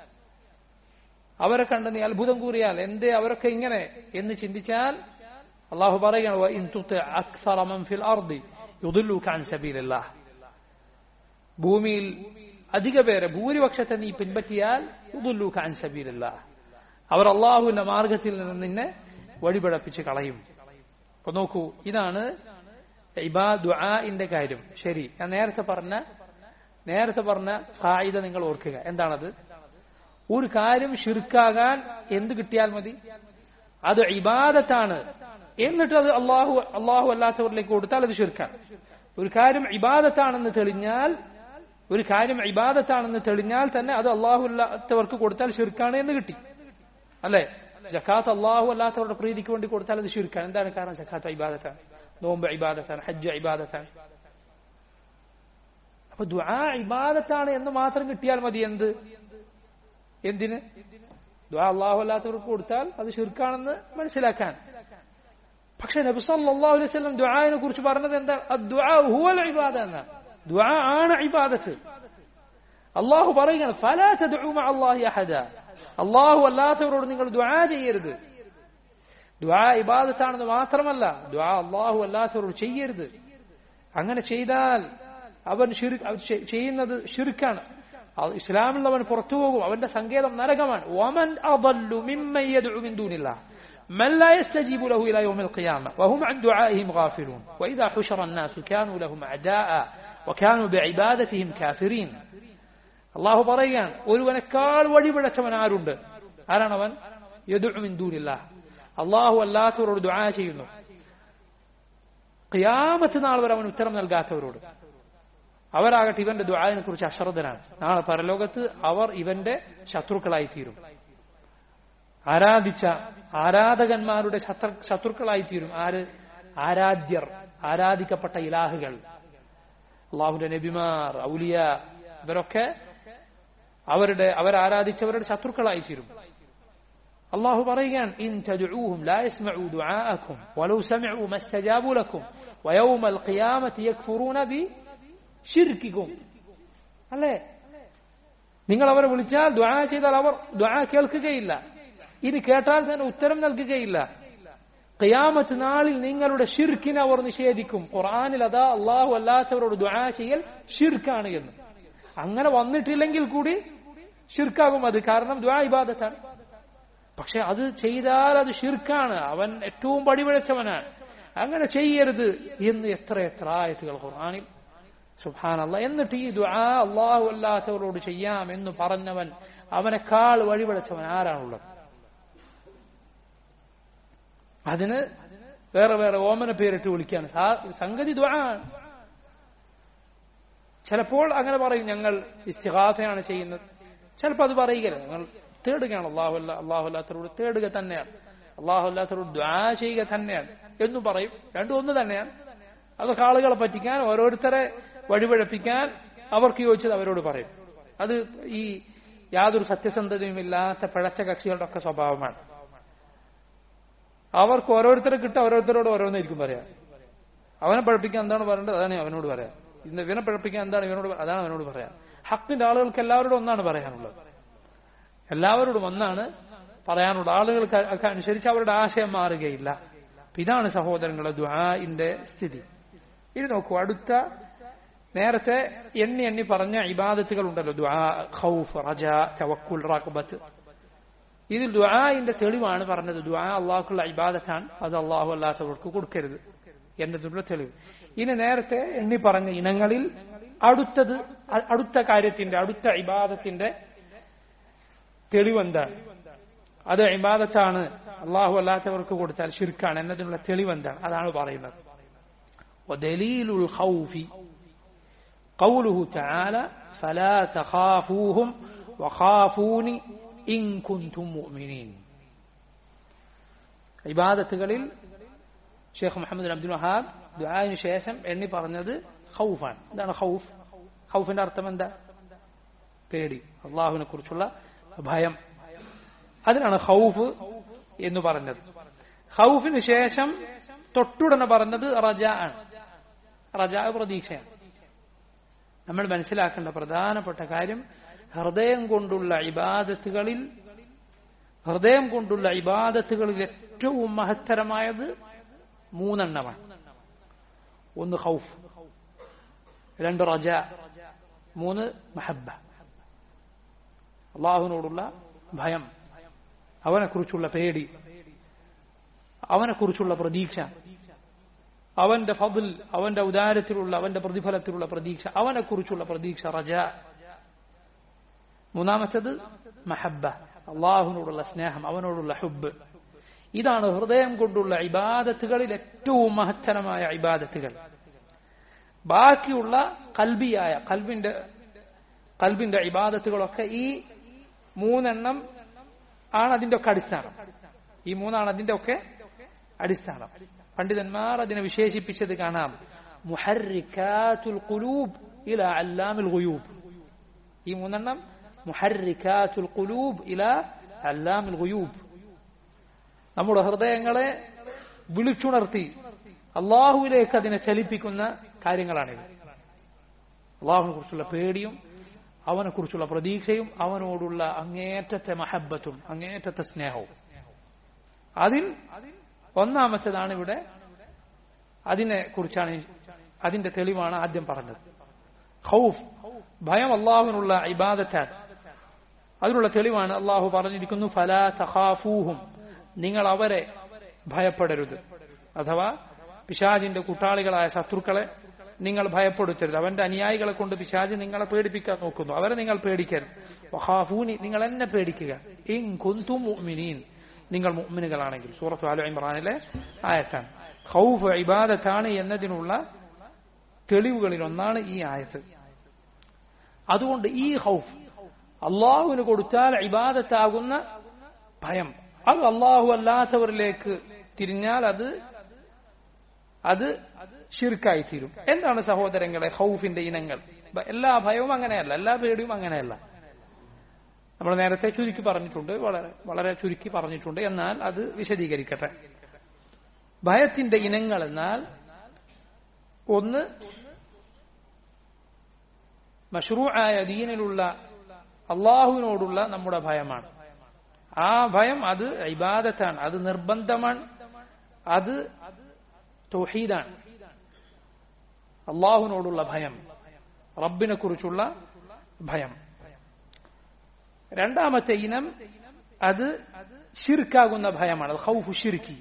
അവരെ കണ്ട് നീ അത്ഭുതം കൂറിയാൽ എന്തേ അവരൊക്കെ ഇങ്ങനെ എന്ന് ചിന്തിച്ചാൽ അള്ളാഹു പറയുകയാണ് ഭൂമിയിൽ അധിക പേരെ ഭൂരിപക്ഷത്തെ നീ പിൻപറ്റിയാൽ ഖാൻ സബീലല്ല അവർ അള്ളാഹുവിന്റെ മാർഗത്തിൽ നിന്ന് നിന്നെ വഴിപഴപ്പിച്ച് കളയും അപ്പൊ നോക്കൂ ഇതാണ് ദുആഇന്റെ കാര്യം ശരി ഞാൻ നേരത്തെ പറഞ്ഞ നേരത്തെ പറഞ്ഞ ഫായിദ നിങ്ങൾ ഓർക്കുക എന്താണത് ഒരു കാര്യം ഷിർക്കാകാൻ എന്ത് കിട്ടിയാൽ മതി അത് ഇബാദത്താണ് എന്നിട്ട് അത് അള്ളാഹു അള്ളാഹു അല്ലാത്തവരിലേക്ക് കൊടുത്താൽ അത് ഷിർക്കാണ് ഒരു കാര്യം ഇബാദത്താണെന്ന് തെളിഞ്ഞാൽ ഒരു കാര്യം ഇബാദത്താണെന്ന് തെളിഞ്ഞാൽ തന്നെ അത് അള്ളാഹു അല്ലാത്തവർക്ക് കൊടുത്താൽ ഷിർക്കാണ് എന്ന് കിട്ടി അല്ലെ ജക്കാത്ത് അള്ളാഹു അല്ലാത്തവരുടെ പ്രീതിക്ക് വേണ്ടി കൊടുത്താൽ അത് ഷിർക്കാണ് എന്താണ് കാരണം ജക്കാത്ത് ഇബാദത്താണ് നോമ്പ് ഇബാദത്താണ് ഹജ്ജ് ഇബാദത്താണ് അപ്പൊ ദുആ ഇബാദത്താണ് എന്ന് മാത്രം കിട്ടിയാൽ മതി എന്ത് എന്തിന് ദുആ അള്ളാഹു അല്ലാത്തവർക്ക് കൊടുത്താൽ അത് ഷിർക്കാണെന്ന് മനസ്സിലാക്കാൻ പക്ഷെ നബി സല്ലല്ലാഹു അലൈഹി വസല്ലം ദുആനെ കുറിച്ച് പറഞ്ഞത് എന്താണ് അദ്ദുആ ഹുവൽ ഇബാദ എന്നാണ് ദുആ ആണ് ഇബാദത്ത് അള്ളാഹു പറയുകയാണ് ഫലാ തദ്ഉ മഅ അല്ലാഹി അഹദ അള്ളാഹു അല്ലാത്തവരോട് നിങ്ങൾ ദുആ ചെയ്യരുത് ദ്വാ ഇബാദത്താണെന്ന് മാത്രമല്ല ദ്വാ അള്ളാഹു അല്ലാത്തവരോട് ചെയ്യരുത് അങ്ങനെ ചെയ്താൽ അവൻ ചെയ്യുന്നത് ഷിർക്കാണ് ഇസ്ലാമിലുള്ളവൻ പുറത്തു പോകും അവന്റെ സങ്കേതം നരകമാണ് ومن أضل ممن يدعو من دون الله من لا يستجيب له إلى يوم القيامة وهم عن دعائهم غافلون وإذا حشر الناس كانوا لهم أعداء وكانوا بعبادتهم كافرين الله പറയാണ് ഒരുവനേക്കാൾ വഴിപിഴച്ചവൻ ആരുണ്ട് ആരാണവൻ يدعو من دون الله അള്ളാഹു അല്ലാത്തവരോട് ദുആ ചെയ്യുന്നു ഖിയാമത്ത് നാൾ വരെ അവൻ ഉത്തരം നൽകാത്തവരോട് അവരാകട്ടെ ഇവന്റെ ദുആനെ കുറിച്ച് അശ്രദ്ധനാണ് നാളെ പരലോകത്ത് അവർ ഇവന്റെ ശത്രുക്കളായി തീരും ആരാധിച്ച ആരാധകന്മാരുടെ ശത്രുക്കളായി തീരും ആര് ആരാധ്യർ ആരാധിക്കപ്പെട്ട ഇലാഹുകൾ അള്ളാഹുന്റെ നബിമാർ ഔലിയ ഇവരൊക്കെ അവരുടെ അവരാരാധിച്ചവരുടെ ശത്രുക്കളായി തീരും അള്ളാഹു പറയുകയാണ് ഇൻ തദുഊഹും ലാ യസ്മഉ ദുആഅക്കും വലൗ സമഉ മസ്തജാബു ലക്കും വയൗമൽ ഖിയാമത്തി യക്ഫുറൂന ബി ഷിർക്കിക്കും അല്ലേ നിങ്ങൾ അവരെ വിളിച്ചാൽ ദുആ ചെയ്താൽ അവർ ദുആ കേൾക്കുകയില്ല ഇനി കേട്ടാൽ തന്നെ ഉത്തരം നൽകുകയില്ല ഖിയാമത്ത് നാളിൽ നിങ്ങളുടെ ഷിർക്കിനെ അവർ നിഷേധിക്കും ഖുർആനിൽ അതാ അള്ളാഹു അല്ലാത്തവരോട് ദുആ ചെയ്യൽ ഷിർക്കാണ് എന്ന് അങ്ങനെ വന്നിട്ടില്ലെങ്കിൽ കൂടി ഷിർക്കാകും അത് കാരണം ദുആ ഇബാദത്താണ് പക്ഷെ അത് ചെയ്താൽ അത് ഷിർക്കാണ് അവൻ ഏറ്റവും പടിപിഴച്ചവനാണ് അങ്ങനെ ചെയ്യരുത് എന്ന് എത്ര എത്ര ആയത്തുകൾ ഖുർആാനിൽ സുഹാനല്ല എന്നിട്ട് ഈ ദുആ അള്ളാഹു അല്ലാത്തവരോട് ചെയ്യാം എന്ന് പറഞ്ഞവൻ അവനെക്കാൾ വഴിപിഴച്ചവൻ ആരാണുള്ളത് അതിന് വേറെ വേറെ ഓമന പേരിട്ട് വിളിക്കാൻ സംഗതി ദ്വാ ചിലപ്പോൾ അങ്ങനെ പറയും ഞങ്ങൾ ഇസ്തിഹാസയാണ് ചെയ്യുന്നത് ചിലപ്പോൾ അത് പറയുകയില്ല ഞങ്ങൾ തേടുകയാണ് അള്ളാഹു അല്ല അള്ളാഹു അല്ലാത്തവരോട് തേടുക തന്നെയാണ് അള്ളാഹു അല്ലാത്തവരോട് ദ്വാ ചെയ്യുക തന്നെയാണ് എന്ന് പറയും രണ്ടും ഒന്ന് തന്നെയാണ് അതൊക്കെ ആളുകളെ പറ്റിക്കാൻ ഓരോരുത്തരെ വഴിപഴപ്പിക്കാൻ അവർക്ക് യോജിച്ചത് അവരോട് പറയും അത് ഈ യാതൊരു സത്യസന്ധതയും ഇല്ലാത്ത പിഴച്ച കക്ഷികളുടെ ഒക്കെ സ്വഭാവമാണ് അവർക്ക് ഓരോരുത്തരെ കിട്ടുക ഓരോരുത്തരോട് ഓരോന്നായിരിക്കും പറയാം അവനെ പഴപ്പിക്കാൻ എന്താണ് പറയേണ്ടത് അതാണ് അവനോട് പറയാം ഇന്ന് ഇവനെ പഴപ്പിക്കാൻ എന്താണ് ഇവനോട് അതാണ് അവനോട് പറയാം ഹക്കിന്റെ ആളുകൾക്ക് എല്ലാവരോടും ഒന്നാണ് പറയാനുള്ളത് എല്ലാവരോടും ഒന്നാണ് പറയാനുള്ളത് ആളുകൾക്ക് ഒക്കെ അനുസരിച്ച് അവരുടെ ആശയം മാറുകയില്ല ഇതാണ് സഹോദരങ്ങളെ ദ്വാഇന്റെ സ്ഥിതി ഇത് നോക്കൂ അടുത്ത നേരത്തെ എണ്ണി എണ്ണി പറഞ്ഞ ഇബാദത്തുകൾ ഉണ്ടല്ലോ ദ്വാ ഖൗഫ് റജ തവക്കുൽ റഖബത്ത് ഇതിൽ ദുആഇന്റെ തെളിവാണ് പറഞ്ഞത് ദുആ അള്ളാഹുക്കുള്ള ഇബാദത്താണ് അത് അള്ളാഹു അല്ലാത്തവർക്ക് കൊടുക്കരുത് എന്നതിനുള്ള തെളിവ് ഇനി നേരത്തെ എണ്ണി പറഞ്ഞ ഇനങ്ങളിൽ അടുത്തത് അടുത്ത കാര്യത്തിന്റെ അടുത്ത ഇബാദത്തിന്റെ തെളിവെന്താണ് അത് ഇബാദത്താണ് അള്ളാഹു അല്ലാത്തവർക്ക് കൊടുത്താൽ ഷിർക്കാണ് എന്നതിനുള്ള തെളിവെന്താണ് അതാണ് പറയുന്നത് ودليل الخوف قوله تعالى فلا تخافوهم وخافوني ഇൻ കുന്തും മുഅ്മിനീൻ ഇബാദത്തുകളിൽ ഷെയ്ഖ് മുഹമ്മദ് അബ്ദുൽ വഹാബ് ദുആന് ശേഷം എണ്ണി പറഞ്ഞത് ഖൗഫാണ് എന്താണ് ഖൗഫ് ഖൗഫിന്റെ അർത്ഥം എന്താ പേടി അള്ളാഹുവിനെ കുറിച്ചുള്ള ഭയം അതിനാണ് ഖൗഫ് എന്ന് പറഞ്ഞത് ഖൗഫിന് ശേഷം തൊട്ടുടനെ പറഞ്ഞത് റജ ആണ് റജ പ്രതീക്ഷയാണ് നമ്മൾ മനസ്സിലാക്കേണ്ട പ്രധാനപ്പെട്ട കാര്യം ഹൃദയം കൊണ്ടുള്ള ഇബാദത്തുകളിൽ ഹൃദയം കൊണ്ടുള്ള ഇബാദത്തുകളിൽ ഏറ്റവും മഹത്തരമായത് മൂന്നെണ്ണമാണ് ഒന്ന് ഖൗഫ് രണ്ട് റജ മൂന്ന് മഹബ അള്ളാഹുവിനോടുള്ള ഭയം അവനെക്കുറിച്ചുള്ള പേടി അവനെക്കുറിച്ചുള്ള പ്രതീക്ഷ അവന്റെ ഫബിൽ അവന്റെ ഉദാരത്തിലുള്ള അവന്റെ പ്രതിഫലത്തിലുള്ള പ്രതീക്ഷ അവനെക്കുറിച്ചുള്ള പ്രതീക്ഷ റജ മൂന്നാമത്തത് മഹബ അള്ളാഹുവിനോടുള്ള സ്നേഹം അവനോടുള്ള ഹുബ് ഇതാണ് ഹൃദയം കൊണ്ടുള്ള ഇബാദത്തുകളിൽ ഏറ്റവും മഹത്തരമായ ഇബാദത്തുകൾ ബാക്കിയുള്ള കൽബിയായ കൽബിന്റെ കൽബിന്റെ ഇബാദത്തുകളൊക്കെ ഈ മൂന്നെണ്ണം ആണ് അതിന്റെ ഒക്കെ അടിസ്ഥാനം ഈ മൂന്നാണ് അതിന്റെ ഒക്കെ അടിസ്ഥാനം പണ്ഡിതന്മാർ അതിനെ വിശേഷിപ്പിച്ചത് കാണാം മുഹർരിക്കാത്തുൽ ഖുലൂബ് ഇല അല്ലാമിൽ ഗുയൂബ് ഈ മൂന്നെണ്ണം മുഹർരിക്കാത്തുൽ ഖുലൂബ് ഇല അല്ലാമിൽ ഗുയൂബ് നമ്മുടെ ഹൃദയങ്ങളെ വിളിച്ചുണർത്തി അള്ളാഹുവിലേക്ക് അതിനെ ചലിപ്പിക്കുന്ന കാര്യങ്ങളാണിത് അള്ളാഹുവിനെ കുറിച്ചുള്ള പേടിയും അവനെ കുറിച്ചുള്ള പ്രതീക്ഷയും അവനോടുള്ള അങ്ങേറ്റത്തെ മഹബത്തും അങ്ങേറ്റത്തെ സ്നേഹവും അതിൽ ഒന്നാമത്തേതാണ് ഇവിടെ അതിനെ കുറിച്ചാണ് അതിന്റെ തെളിവാണ് ആദ്യം പറഞ്ഞത് ഖൗഫ് ഭയം അള്ളാഹുവിനുള്ള ഇബാദത്താണ് അതിനുള്ള തെളിവാണ് അള്ളാഹു പറഞ്ഞിരിക്കുന്നു ഫലാ തഖാഫൂഹും നിങ്ങൾ അവരെ ഭയപ്പെടരുത് അഥവാ പിശാജിന്റെ കൂട്ടാളികളായ ശത്രുക്കളെ നിങ്ങൾ ഭയപ്പെടുത്തരുത് അവന്റെ അനുയായികളെ കൊണ്ട് പിശാജ് നിങ്ങളെ പേടിപ്പിക്കാൻ നോക്കുന്നു അവരെ നിങ്ങൾ പേടിക്കരുത് വഹാഫൂനി നിങ്ങൾ എന്നെ പേടിക്കുക ഇൻ കുന്തു മുഅ്മിനീൻ നിങ്ങൾ മുഅ്മിനുകളാണെങ്കിൽ സൂറത്ത് ആലു ഇമ്രാനിലെ ആയത്താണ് ഖൗഫ് ഇബാദത്താണ് എന്നതിനുള്ള തെളിവുകളിൽ ഒന്നാണ് ഈ ആയത്ത് അതുകൊണ്ട് ഈ ഹൗഫ് അള്ളാഹുവിന് കൊടുത്താൽ ഇബാദത്താകുന്ന ഭയം അത് അള്ളാഹു അല്ലാത്തവരിലേക്ക് തിരിഞ്ഞാൽ അത് അത് ഷിർക്കായി തീരും എന്താണ് സഹോദരങ്ങളെ ഹൗഫിന്റെ ഇനങ്ങൾ എല്ലാ ഭയവും അങ്ങനെയല്ല എല്ലാ പേടിയും അങ്ങനെയല്ല നമ്മൾ നേരത്തെ ചുരുക്കി പറഞ്ഞിട്ടുണ്ട് വളരെ വളരെ ചുരുക്കി പറഞ്ഞിട്ടുണ്ട് എന്നാൽ അത് വിശദീകരിക്കട്ടെ ഭയത്തിന്റെ ഇനങ്ങൾ എന്നാൽ ഒന്ന് മഷ്റൂആയ ദീനിലുള്ള അള്ളാഹുവിനോടുള്ള നമ്മുടെ ഭയമാണ് ആ ഭയം അത് ഇബാദത്താണ് അത് നിർബന്ധമാണ് അത് തൗഹീദാണ് അള്ളാഹുവിനോടുള്ള ഭയം റബ്ബിനെ കുറിച്ചുള്ള ഭയം രണ്ടാമത്തെ ഇനം അത് ഷിർക്കാകുന്ന ഭയമാണ് അത് ഹൗഫു ഷിർക്കി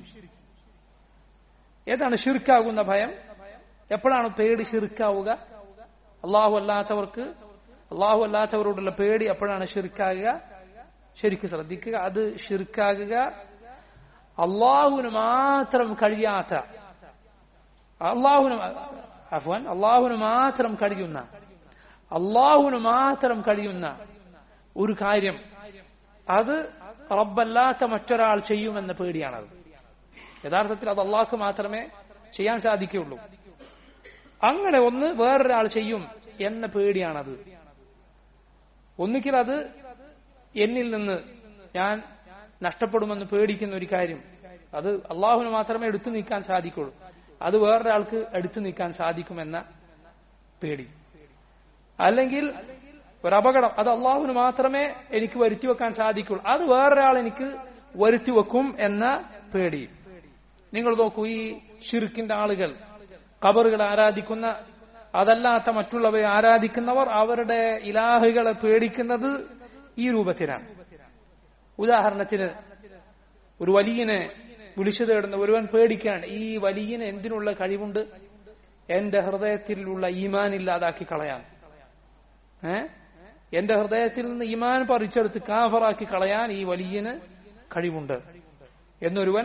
ഏതാണ് ഷിർക്കാകുന്ന ഭയം എപ്പോഴാണ് പേടി ഷിർക്കാവുക അള്ളാഹു അല്ലാത്തവർക്ക് അള്ളാഹു അല്ലാത്തവരോടുള്ള പേടി എപ്പോഴാണ് ഷിർക്കാകുക ശരിക്കും ശ്രദ്ധിക്കുക അത് ഷിർക്കാകുക അള്ളാഹുവിന് മാത്രം കഴിയാത്ത അള്ളാഹുവിന് അഫ്വാൻ അള്ളാഹുവിന് മാത്രം കഴിയുന്ന അള്ളാഹുവിന് മാത്രം കഴിയുന്ന ഒരു കാര്യം അത് റബ്ബല്ലാത്ത മറ്റൊരാൾ ചെയ്യുമെന്ന പേടിയാണത് യഥാർത്ഥത്തിൽ അത് അള്ളാഹ്ക്ക് മാത്രമേ ചെയ്യാൻ സാധിക്കുകയുള്ളൂ അങ്ങനെ ഒന്ന് വേറൊരാൾ ചെയ്യും എന്ന പേടിയാണത് ഒന്നുകിൽ അത് എന്നിൽ നിന്ന് ഞാൻ നഷ്ടപ്പെടുമെന്ന് പേടിക്കുന്ന ഒരു കാര്യം അത് അള്ളാഹുവിന് മാത്രമേ എടുത്തു നീക്കാൻ സാധിക്കുള്ളൂ അത് വേറൊരാൾക്ക് എടുത്തു നീക്കാൻ സാധിക്കുമെന്ന പേടി അല്ലെങ്കിൽ ഒരു അപകടം അത് അള്ളാഹുവിന് മാത്രമേ എനിക്ക് വരുത്തി വെക്കാൻ സാധിക്കുള്ളൂ അത് വേറൊരാൾ എനിക്ക് വരുത്തി വെക്കും എന്ന പേടി നിങ്ങൾ നോക്കൂ ഈ ഷിർക്കിന്റെ ആളുകൾ കബറുകൾ ആരാധിക്കുന്ന അതല്ലാത്ത മറ്റുള്ളവരെ ആരാധിക്കുന്നവർ അവരുടെ ഇലാഹുകളെ പേടിക്കുന്നത് ഈ രൂപത്തിലാണ് ഉദാഹരണത്തിന് ഒരു വലിയനെ വിളിച്ചു തേടുന്ന ഒരുവൻ പേടിക്കാണ് ഈ വലിയന് എന്തിനുള്ള കഴിവുണ്ട് എന്റെ ഹൃദയത്തിലുള്ള ഈമാൻ ഇല്ലാതാക്കി കളയാൻ ഏ എന്റെ ഹൃദയത്തിൽ നിന്ന് ഈമാൻ പറിച്ചെടുത്ത് കാഫറാക്കി കളയാൻ ഈ വലിയന് കഴിവുണ്ട് എന്നൊരുവൻ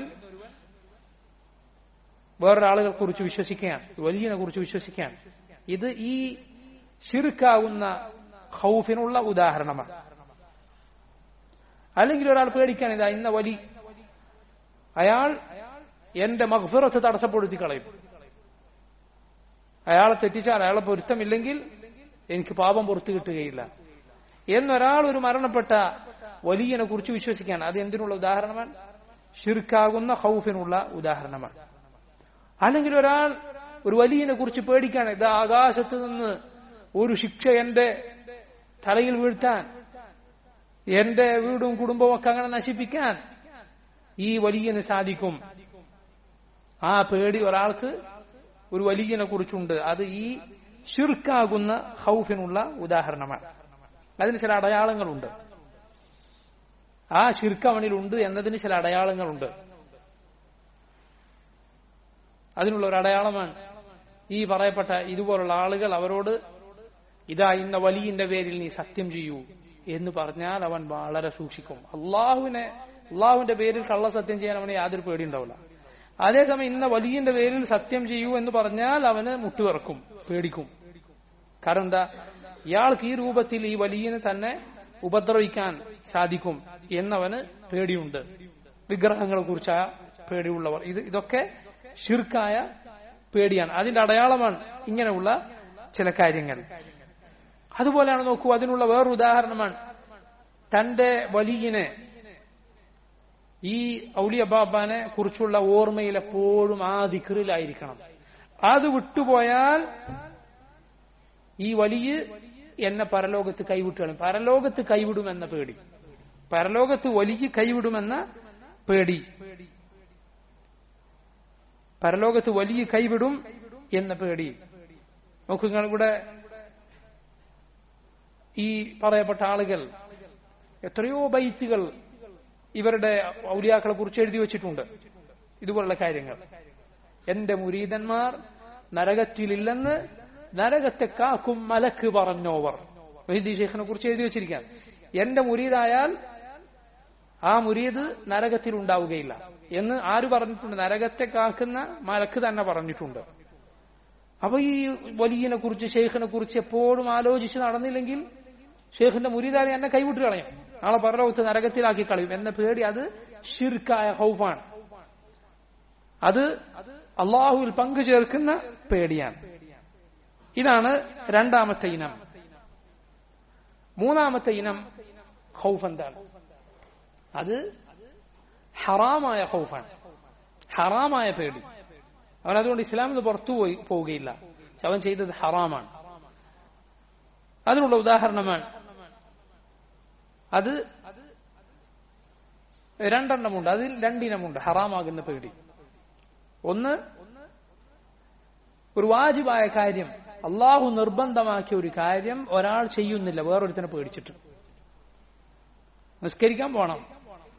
വേറൊരാളുകളെ കുറിച്ച് വിശ്വസിക്കുകയാണ് വലിയനെ കുറിച്ച് വിശ്വസിക്കുകയാണ് ഇത് ഈ ഷിർക്കാവുന്ന ഹൗഫിനുള്ള ഉദാഹരണമാണ് അല്ലെങ്കിൽ ഒരാൾ പേടിക്കാൻ ഇതാ ഇന്ന വലി അയാൾ എന്റെ മഹ്ഫിറത്ത് തടസ്സപ്പെടുത്തി കളയും അയാളെ തെറ്റിച്ചാൽ അയാളെ പൊരുത്തമില്ലെങ്കിൽ എനിക്ക് പാപം പുറത്തു കിട്ടുകയില്ല എന്നൊരാൾ ഒരു മരണപ്പെട്ട വലിയനെ കുറിച്ച് വിശ്വസിക്കാൻ അത് എന്തിനുള്ള ഉദാഹരണമാണ് ഷിർക്കാകുന്ന ഹൗഫിനുള്ള ഉദാഹരണമാണ് അല്ലെങ്കിൽ ഒരാൾ ഒരു വലിയനെ കുറിച്ച് പേടിക്കാൻ ഇത് ആകാശത്ത് നിന്ന് ഒരു ശിക്ഷ എന്റെ തലയിൽ വീഴ്ത്താൻ എന്റെ വീടും കുടുംബവും ഒക്കെ അങ്ങനെ നശിപ്പിക്കാൻ ഈ വലിയന് സാധിക്കും ആ പേടി ഒരാൾക്ക് ഒരു വലിയനെ കുറിച്ചുണ്ട് അത് ഈ ഷിർക്കാകുന്ന ഹൗഫിനുള്ള ഉദാഹരണമാണ് അതിന് ചില അടയാളങ്ങളുണ്ട് ആ ഷിർക്ക് അവനിലുണ്ട് എന്നതിന് ചില അടയാളങ്ങളുണ്ട് അതിനുള്ള ഒരു അടയാളമാണ് ഈ പറയപ്പെട്ട ഇതുപോലുള്ള ആളുകൾ അവരോട് ഇതാ ഇന്ന വലിയന്റെ പേരിൽ നീ സത്യം ചെയ്യൂ എന്ന് പറഞ്ഞാൽ അവൻ വളരെ സൂക്ഷിക്കും അള്ളാഹുവിനെ അള്ളാഹുവിന്റെ പേരിൽ കള്ളസത്യം ചെയ്യാൻ അവന് യാതൊരു പേടി ഉണ്ടാവില്ല അതേസമയം ഇന്ന വലിയന്റെ പേരിൽ സത്യം ചെയ്യൂ എന്ന് പറഞ്ഞാൽ അവന് മുട്ടുവിറക്കും പേടിക്കും കാരണം എന്താ ഇയാൾക്ക് ഈ രൂപത്തിൽ ഈ വലിയന് തന്നെ ഉപദ്രവിക്കാൻ സാധിക്കും എന്നവന് പേടിയുണ്ട് വിഗ്രഹങ്ങളെ കുറിച്ച പേടിയുള്ളവർ ഇത് ഇതൊക്കെ ഷിർക്കായ പേടിയാണ് അതിന്റെ അടയാളമാണ് ഇങ്ങനെയുള്ള ചില കാര്യങ്ങൾ അതുപോലെയാണ് നോക്കൂ അതിനുള്ള വേറൊരു ഉദാഹരണമാണ് തന്റെ വലിയനെ ഈ ഔലിയ ബാബാനെ കുറിച്ചുള്ള ഓർമ്മയിൽ എപ്പോഴും ആ ദിക്കറിലായിരിക്കണം അത് വിട്ടുപോയാൽ ഈ വലിയ എന്നെ പരലോകത്ത് കൈവിട്ടുകളും പരലോകത്ത് കൈവിടുമെന്ന പേടി പരലോകത്ത് വലിയ കൈവിടുമെന്ന പേടി പരലോകത്ത് വലിയ കൈവിടും എന്ന പേടി നോക്കൂ നിങ്ങൾ ഇവിടെ ഈ പറയപ്പെട്ട ആളുകൾ എത്രയോ ബൈത്തുകൾ ഇവരുടെ ഔലിയാക്കളെ കുറിച്ച് എഴുതി വെച്ചിട്ടുണ്ട് ഇതുപോലുള്ള കാര്യങ്ങൾ എന്റെ മുരീതന്മാർ നരകത്തിലില്ലെന്ന് നരകത്തെ കാക്കും മലക്ക് പറഞ്ഞോവർ വൈദ്യ ഷെയ്ഖിനെ കുറിച്ച് എഴുതി വെച്ചിരിക്കാൻ എന്റെ മുരീദായാൽ ആ മുരീദ് നരകത്തിൽ ഉണ്ടാവുകയില്ല എന്ന് ആര് പറഞ്ഞിട്ടുണ്ട് നരകത്തെ കാക്കുന്ന മലക്ക് തന്നെ പറഞ്ഞിട്ടുണ്ട് അപ്പൊ ഈ വലിയനെ കുറിച്ച് ഷെയ്ഖിനെ കുറിച്ച് എപ്പോഴും ആലോചിച്ച് നടന്നില്ലെങ്കിൽ ഷെയ്ഖിന്റെ മുരീദാനെ എന്നെ കൈവിട്ട് കളയും നാളെ പരലോകത്ത് നരകത്തിലാക്കി കളയും എന്ന പേടി അത് ഷിർക്കായ ഹൗഫാണ് അത് അള്ളാഹുവിൽ പങ്കു ചേർക്കുന്ന പേടിയാണ് ഇതാണ് രണ്ടാമത്തെ ഇനം മൂന്നാമത്തെ ഇനം ഹൗഫ് എന്താണ് അത് ഹറാമായ ഹൗഫാണ് ഹറാമായ പേടി അവൻ അതുകൊണ്ട് ഇസ്ലാമിൽ നിന്ന് പുറത്തു പോയി പോവുകയില്ല അവൻ ചെയ്തത് ഹറാമാണ് അതിനുള്ള ഉദാഹരണമാണ് അത് രണ്ടെണ്ണമുണ്ട് അതിൽ രണ്ടിനമുണ്ട് ഹറാമാകുന്ന പേടി ഒന്ന് ഒരു വാജിബായ കാര്യം അള്ളാഹു നിർബന്ധമാക്കിയ ഒരു കാര്യം ഒരാൾ ചെയ്യുന്നില്ല വേറൊരുത്തനെ പേടിച്ചിട്ട് നിസ്കരിക്കാൻ പോണം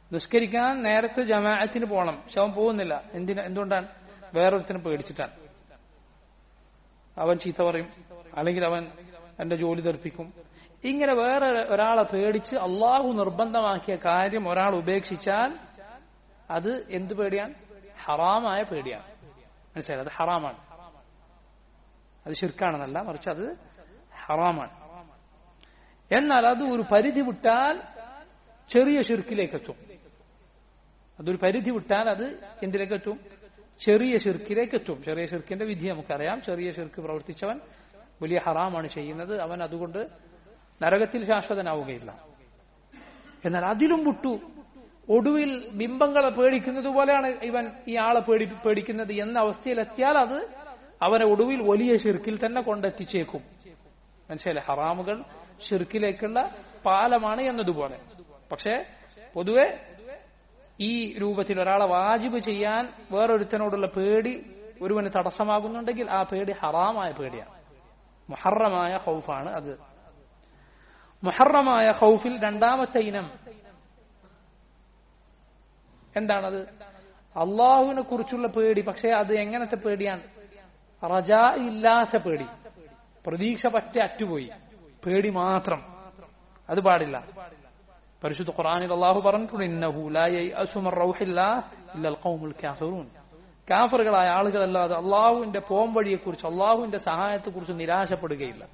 നിസ്കരിക്കാൻ നേരത്തെ ജമാഅത്തിന് പോകണം പക്ഷെ അവൻ പോകുന്നില്ല എന്തിനാ എന്തുകൊണ്ടാണ് വേറൊരുത്തിനെ പേടിച്ചിട്ടാണ് അവൻ ചീത്ത പറയും അല്ലെങ്കിൽ അവൻ എന്റെ ജോലി തെറിപ്പിക്കും ഇങ്ങനെ വേറെ ഒരാളെ പേടിച്ച് അള്ളാഹു നിർബന്ധമാക്കിയ കാര്യം ഒരാൾ ഉപേക്ഷിച്ചാൽ അത് എന്ത് പേടിയാണ് ഹറാമായ പേടിയാണ് മനസ്സിലായി അത് ഹറാമാണ് അത് ശിർക്കാണെന്നല്ല മറിച്ച് അത് ഹറാമാണ് എന്നാൽ അത് ഒരു പരിധി വിട്ടാൽ ചെറിയ ഷിർക്കിലേക്ക് എത്തും അതൊരു പരിധി വിട്ടാൽ അത് എന്തിലേക്ക് എത്തും ചെറിയ ഷിർക്കിലേക്ക് എത്തും ചെറിയ ഷിർക്കിന്റെ വിധി നമുക്കറിയാം ചെറിയ ഷിർക്ക് പ്രവർത്തിച്ചവൻ വലിയ ഹറാമാണ് ചെയ്യുന്നത് അവൻ അതുകൊണ്ട് നരകത്തിൽ ശാശ്വതനാവുകയില്ല എന്നാൽ അതിലും വിട്ടു ഒടുവിൽ ബിംബങ്ങളെ പേടിക്കുന്നത് പോലെയാണ് ഇവൻ ഈ ആളെ പേടി പേടിക്കുന്നത് എന്ന അവസ്ഥയിലെത്തിയാൽ അത് അവനെ ഒടുവിൽ വലിയ ഷിർക്കിൽ തന്നെ കൊണ്ടെത്തിച്ചേക്കും മനസ്സിലെ ഹറാമുകൾ ഷിർക്കിലേക്കുള്ള പാലമാണ് എന്നതുപോലെ പക്ഷേ പൊതുവെ ഈ രൂപത്തിൽ ഒരാളെ വാജിബ് ചെയ്യാൻ വേറൊരുത്തനോടുള്ള പേടി ഒരുവന് തടസ്സമാകുന്നുണ്ടെങ്കിൽ ആ പേടി ഹറാമായ പേടിയാണ് മുഹറമായ ഹൗഫാണ് അത് മുഹറമായ ഹൗഫിൽ രണ്ടാമത്തെ ഇനം എന്താണത് അള്ളാഹുവിനെ കുറിച്ചുള്ള പേടി പക്ഷേ അത് എങ്ങനത്തെ പേടിയാണ് റജ ഇല്ലാത്ത പേടി പ്രതീക്ഷ പറ്റ അറ്റുപോയി പേടി മാത്രം അത് പാടില്ല പരിശുദ്ധ ഖുർആനിൽ അള്ളാഹു പറഞ്ഞിട്ടുണ്ട് ഇന്നഹു ലാ യയ്അസു മിർ റൗഹില്ലാഹ് ഇല്ലൽ ഖൗമുൽ കാഫിറൂൻ കാഫറുകളായ ആളുകളല്ലാതെ അള്ളാഹുവിന്റെ പോംവഴിയെക്കുറിച്ച് അള്ളാഹുവിന്റെ സഹായത്തെക്കുറിച്ച് നിരാശപ്പെടുകയില്ല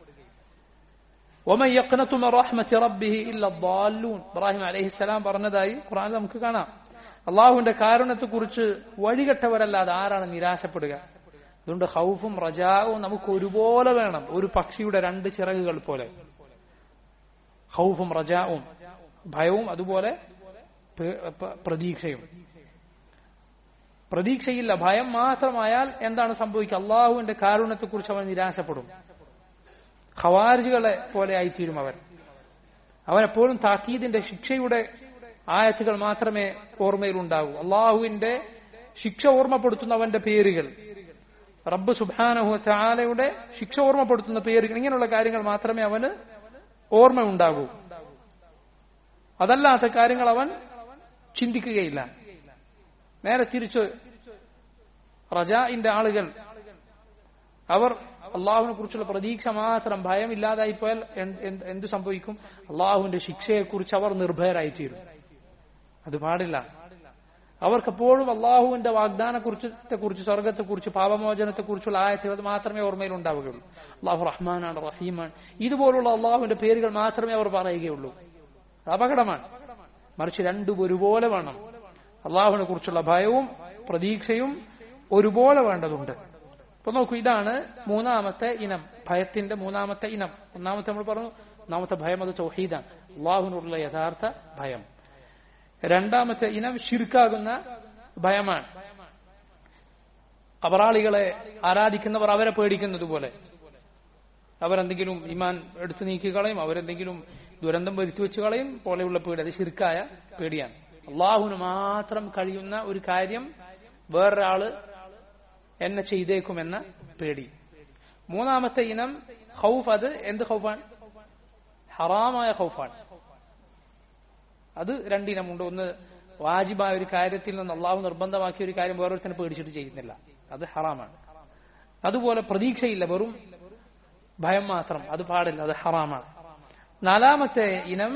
ഒമൻ യഖ്നതു മിർ റഹ്മത്തി റബ്ബിഹി ഇല്ല ദ്ദാല്ലൂൻ ഇബ്രാഹിം അലൈഹിസ്സലാം പറഞ്ഞതായി ഖുർആനിൽ നമുക്ക് കാണാം അള്ളാഹുവിന്റെ കാരുണ്യത്തെക്കുറിച്ച് വഴികെട്ടവരല്ലാതെ ആരാണ് നിരാശപ്പെടുക അതുകൊണ്ട് ഹൗഫും റജാവും നമുക്ക് ഒരുപോലെ വേണം ഒരു പക്ഷിയുടെ രണ്ട് ചിറകുകൾ പോലെ ഹൗഫും റജാവും ഭയവും അതുപോലെ പ്രതീക്ഷയും പ്രതീക്ഷയില്ല ഭയം മാത്രമായാൽ എന്താണ് സംഭവിക്കുക അള്ളാഹുവിന്റെ കാരുണ്യത്തെക്കുറിച്ച് അവൻ നിരാശപ്പെടും ഖവാരികളെ പോലെ ആയിത്തീരും അവൻ അവനെപ്പോഴും താക്കീദിന്റെ ശിക്ഷയുടെ ആയത്തുകൾ മാത്രമേ ഓർമ്മയിലുണ്ടാകൂ അള്ളാഹുവിന്റെ ശിക്ഷ ഓർമ്മപ്പെടുത്തുന്ന അവന്റെ പേരുകൾ റബ്ബ് സുബാനഹു ചാലയുടെ ശിക്ഷ ഓർമ്മപ്പെടുത്തുന്ന പേരുകൾ ഇങ്ങനെയുള്ള കാര്യങ്ങൾ മാത്രമേ അവന് ഓർമ്മ ഉണ്ടാകൂ അതല്ലാത്ത കാര്യങ്ങൾ അവൻ ചിന്തിക്കുകയില്ല നേരെ തിരിച്ച് റജാഇന്റെ ആളുകൾ അവർ അള്ളാഹുവിനെ കുറിച്ചുള്ള പ്രതീക്ഷ മാത്രം ഭയമില്ലാതായി പോയാൽ എന്തു സംഭവിക്കും അള്ളാഹുവിന്റെ ശിക്ഷയെക്കുറിച്ച് അവർ നിർഭയരായിത്തീരും അത് പാടില്ല അവർക്കെപ്പോഴും അള്ളാഹുവിന്റെ വാഗ്ദാനത്തെ കുറിച്ച് സ്വർഗത്തെക്കുറിച്ച് പാപമോചനത്തെക്കുറിച്ചുള്ള ആയത്തുകൾ മാത്രമേ ഓർമ്മയിൽ ഉണ്ടാവുകയുള്ളൂ അള്ളാഹു റഹ്മാനാണ് റഹീമാണ് ഇതുപോലുള്ള അള്ളാഹുവിന്റെ പേരുകൾ മാത്രമേ അവർ പറയുകയുള്ളൂ അപകടമാണ് മറിച്ച് രണ്ടും ഒരുപോലെ വേണം അള്ളാഹുവിനെ കുറിച്ചുള്ള ഭയവും പ്രതീക്ഷയും ഒരുപോലെ വേണ്ടതുണ്ട് അപ്പൊ നോക്കൂ ഇതാണ് മൂന്നാമത്തെ ഇനം ഭയത്തിന്റെ മൂന്നാമത്തെ ഇനം ഒന്നാമത്തെ നമ്മൾ പറഞ്ഞു ഒന്നാമത്തെ ഭയം അത് തൗഹീദാണ് അള്ളാഹുവിനുള്ള യഥാർത്ഥ ഭയം രണ്ടാമത്തെ ഇനം ഷിർക്കാകുന്ന ഭയമാണ് കബറാളികളെ ആരാധിക്കുന്നവർ അവരെ പേടിക്കുന്നത് പോലെ അവരെന്തെങ്കിലും ഇമാൻ എടുത്തു നീക്കി കളയും അവരെന്തെങ്കിലും ദുരന്തം വരുത്തി വെച്ച് കളയും പോലെയുള്ള പേടി അത് ശിർക്കായ പേടിയാണ് അള്ളാഹുവിന് മാത്രം കഴിയുന്ന ഒരു കാര്യം വേറൊരാള് എന്നെ ചെയ്തേക്കുമെന്ന പേടി മൂന്നാമത്തെ ഇനം ഹൗഫ് അത് എന്ത് ഹൗഫാണ് ഹറാമായ ഹൗഫാണ് അത് രണ്ടിനമുണ്ട് ഒന്ന് വാജിബായ ഒരു കാര്യത്തിൽ നിന്ന് അള്ളാഹു നിർബന്ധമാക്കിയ ഒരു കാര്യം വേറൊരുത്തനെ പേടിച്ചിട്ട് ചെയ്യുന്നില്ല അത് ഹറാമാണ് അതുപോലെ പ്രതീക്ഷയില്ല വെറും ഭയം മാത്രം അത് പാടില്ല അത് ഹറാമാണ് നാലാമത്തെ ഇനം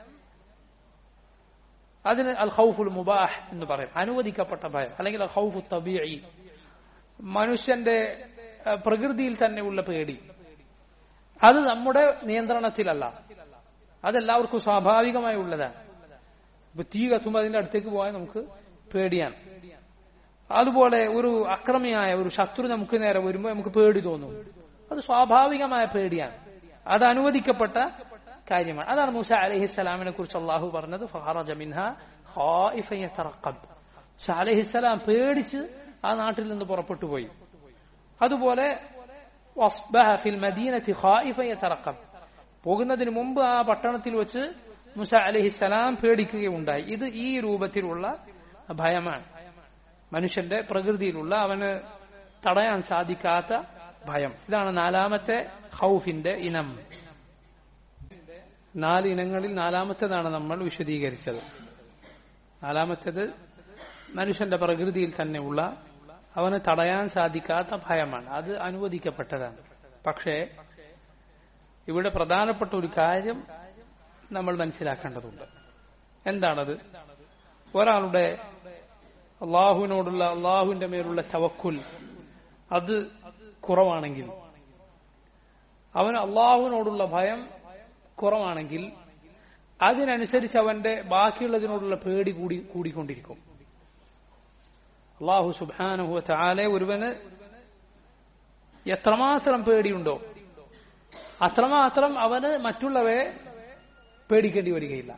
അതിന് അൽ ഹൗഫുൽ മുബാഹ് എന്ന് പറയും അനുവദിക്കപ്പെട്ട ഭയം അല്ലെങ്കിൽ അൽ ഹൗഫു തബീഇ മനുഷ്യന്റെ പ്രകൃതിയിൽ തന്നെയുള്ള പേടി അത് നമ്മുടെ നിയന്ത്രണത്തിലല്ല അതെല്ലാവർക്കും സ്വാഭാവികമായി ഉള്ളതാണ് ഇപ്പൊ തീ കത്തുമ്പോൾ അതിന്റെ അടുത്തേക്ക് പോയാൽ നമുക്ക് പേടിയാണ് അതുപോലെ ഒരു അക്രമിയായ ഒരു ശത്രു നമുക്ക് നേരെ വരുമ്പോൾ നമുക്ക് പേടി തോന്നും അത് സ്വാഭാവികമായ പേടിയാണ് അത് അനുവദിക്കപ്പെട്ട കാര്യമാണ് അതാണ് മൂസ അലഹിസ്സലാമിനെ കുറിച്ച് അള്ളാഹു പറഞ്ഞത് ഫഹറജ മിൻഹ മൂസ അലഹിസ്സലാം പേടിച്ച് ആ നാട്ടിൽ നിന്ന് പുറപ്പെട്ടു പോയി അതുപോലെ പോകുന്നതിന് മുമ്പ് ആ പട്ടണത്തിൽ വെച്ച് മുസ അലഹിസ്സലാം പേടിക്കുകയുണ്ടായി ഇത് ഈ രൂപത്തിലുള്ള ഭയമാണ് മനുഷ്യന്റെ പ്രകൃതിയിലുള്ള അവന് തടയാൻ സാധിക്കാത്ത ഭയം ഇതാണ് നാലാമത്തെ ഹൗഫിന്റെ ഇനം നാല് ഇനങ്ങളിൽ നാലാമത്തേതാണ് നമ്മൾ വിശദീകരിച്ചത് നാലാമത്തേത് മനുഷ്യന്റെ പ്രകൃതിയിൽ തന്നെയുള്ള അവന് തടയാൻ സാധിക്കാത്ത ഭയമാണ് അത് അനുവദിക്കപ്പെട്ടതാണ് പക്ഷേ ഇവിടെ പ്രധാനപ്പെട്ട ഒരു കാര്യം നമ്മൾ മനസ്സിലാക്കേണ്ടതുണ്ട് എന്താണത് ഒരാളുടെ അള്ളാഹുവിനോടുള്ള അള്ളാഹുവിന്റെ മേലുള്ള തവക്കുൽ അത് കുറവാണെങ്കിൽ അവന് അള്ളാഹുവിനോടുള്ള ഭയം കുറവാണെങ്കിൽ അതിനനുസരിച്ച് അവന്റെ ബാക്കിയുള്ളതിനോടുള്ള പേടി കൂടി കൂടിക്കൊണ്ടിരിക്കും അള്ളാഹു സുബാനുഹു താലെ ഒരുവന് എത്രമാത്രം പേടിയുണ്ടോ അത്രമാത്രം അവന് മറ്റുള്ളവയെ പേടിക്കേണ്ടി വരികയില്ല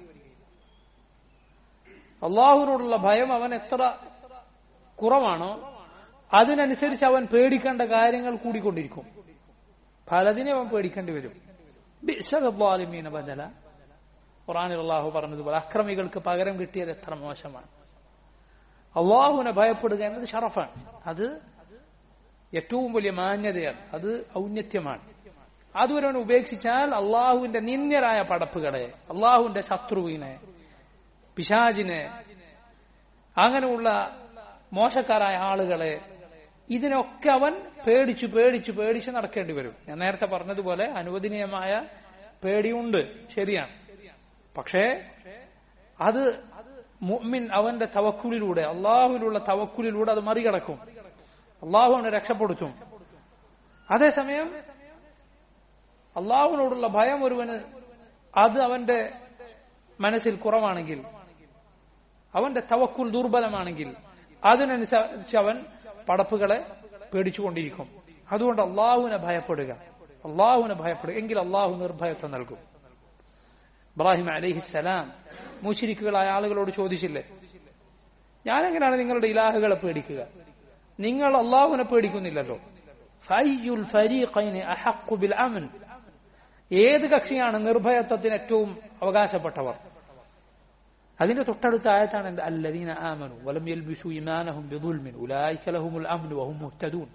അള്ളാഹുവിനോടുള്ള ഭയം അവൻ എത്ര കുറവാണോ അതിനനുസരിച്ച് അവൻ പേടിക്കേണ്ട കാര്യങ്ങൾ കൂടിക്കൊണ്ടിരിക്കും പലതിനെ അവൻ പേടിക്കേണ്ടി വരും ബിസഗാലിമീന ബദല ഖുറാനിൽ അള്ളാഹു പറഞ്ഞതുപോലെ അക്രമികൾക്ക് പകരം കിട്ടിയത് എത്ര മോശമാണ് അള്ളാഹുവിനെ ഭയപ്പെടുക എന്നത് ഷറഫാണ് അത് ഏറ്റവും വലിയ മാന്യതയാണ് അത് ഔന്നത്യമാണ് അതുവരെ ഉപേക്ഷിച്ചാൽ അള്ളാഹുവിന്റെ നിന്ദ്യരായ പടപ്പുകളെ അള്ളാഹുവിന്റെ ശത്രുവിനെ പിശാജിനെ അങ്ങനെയുള്ള മോശക്കാരായ ആളുകളെ ഇതിനൊക്കെ അവൻ പേടിച്ചു പേടിച്ചു പേടിച്ച് നടക്കേണ്ടി വരും ഞാൻ നേരത്തെ പറഞ്ഞതുപോലെ അനുവദനീയമായ പേടിയുണ്ട് ശരിയാണ് പക്ഷേ അത് മുഅ്മിൻ അവന്റെ തവക്കുലിലൂടെ അള്ളാഹുവിലുള്ള തവക്കുലിലൂടെ അത് മറികടക്കും അള്ളാഹു അവനെ രക്ഷപ്പെടുത്തും അതേസമയം അള്ളാഹുവിനോടുള്ള ഭയം ഒരുവന് അത് അവന്റെ മനസ്സിൽ കുറവാണെങ്കിൽ അവന്റെ തവക്കുൽ ദുർബലമാണെങ്കിൽ അതിനനുസരിച്ച് അവൻ പടപ്പുകളെ പേടിച്ചുകൊണ്ടിരിക്കും അതുകൊണ്ട് അള്ളാഹുവിനെ ഭയപ്പെടുക അള്ളാഹുവിനെ ഭയപ്പെടുക എങ്കിൽ അള്ളാഹു നിർഭയത്വം നൽകും ഇബ്രാഹിം അലഹിസലാം മുഷിരിക്കുകളായ ആളുകളോട് ചോദിച്ചില്ലേ ഞാനെങ്ങനെയാണ് നിങ്ങളുടെ ഇലാഹുകളെ പേടിക്കുക നിങ്ങൾ അള്ളാഹുവിനെ പേടിക്കുന്നില്ലല്ലോ ഫയ്യുൽ ഫരീഖൈനി അഹഖു ബിൽ അമൻ ഏത് കക്ഷിയാണ് നിർഭയത്വത്തിന് ഏറ്റവും അവകാശപ്പെട്ടവർ അതിന്റെ തൊട്ടടുത്ത ആയത്താണ് എന്ത് അല്ലദീന ആമനു വലം യൽബിസു ഇമാനഹും ബിദുൽമിൻ ഉലൈക ലഹുമുൽ അംനു വഹും മുഹ്തദൂൻ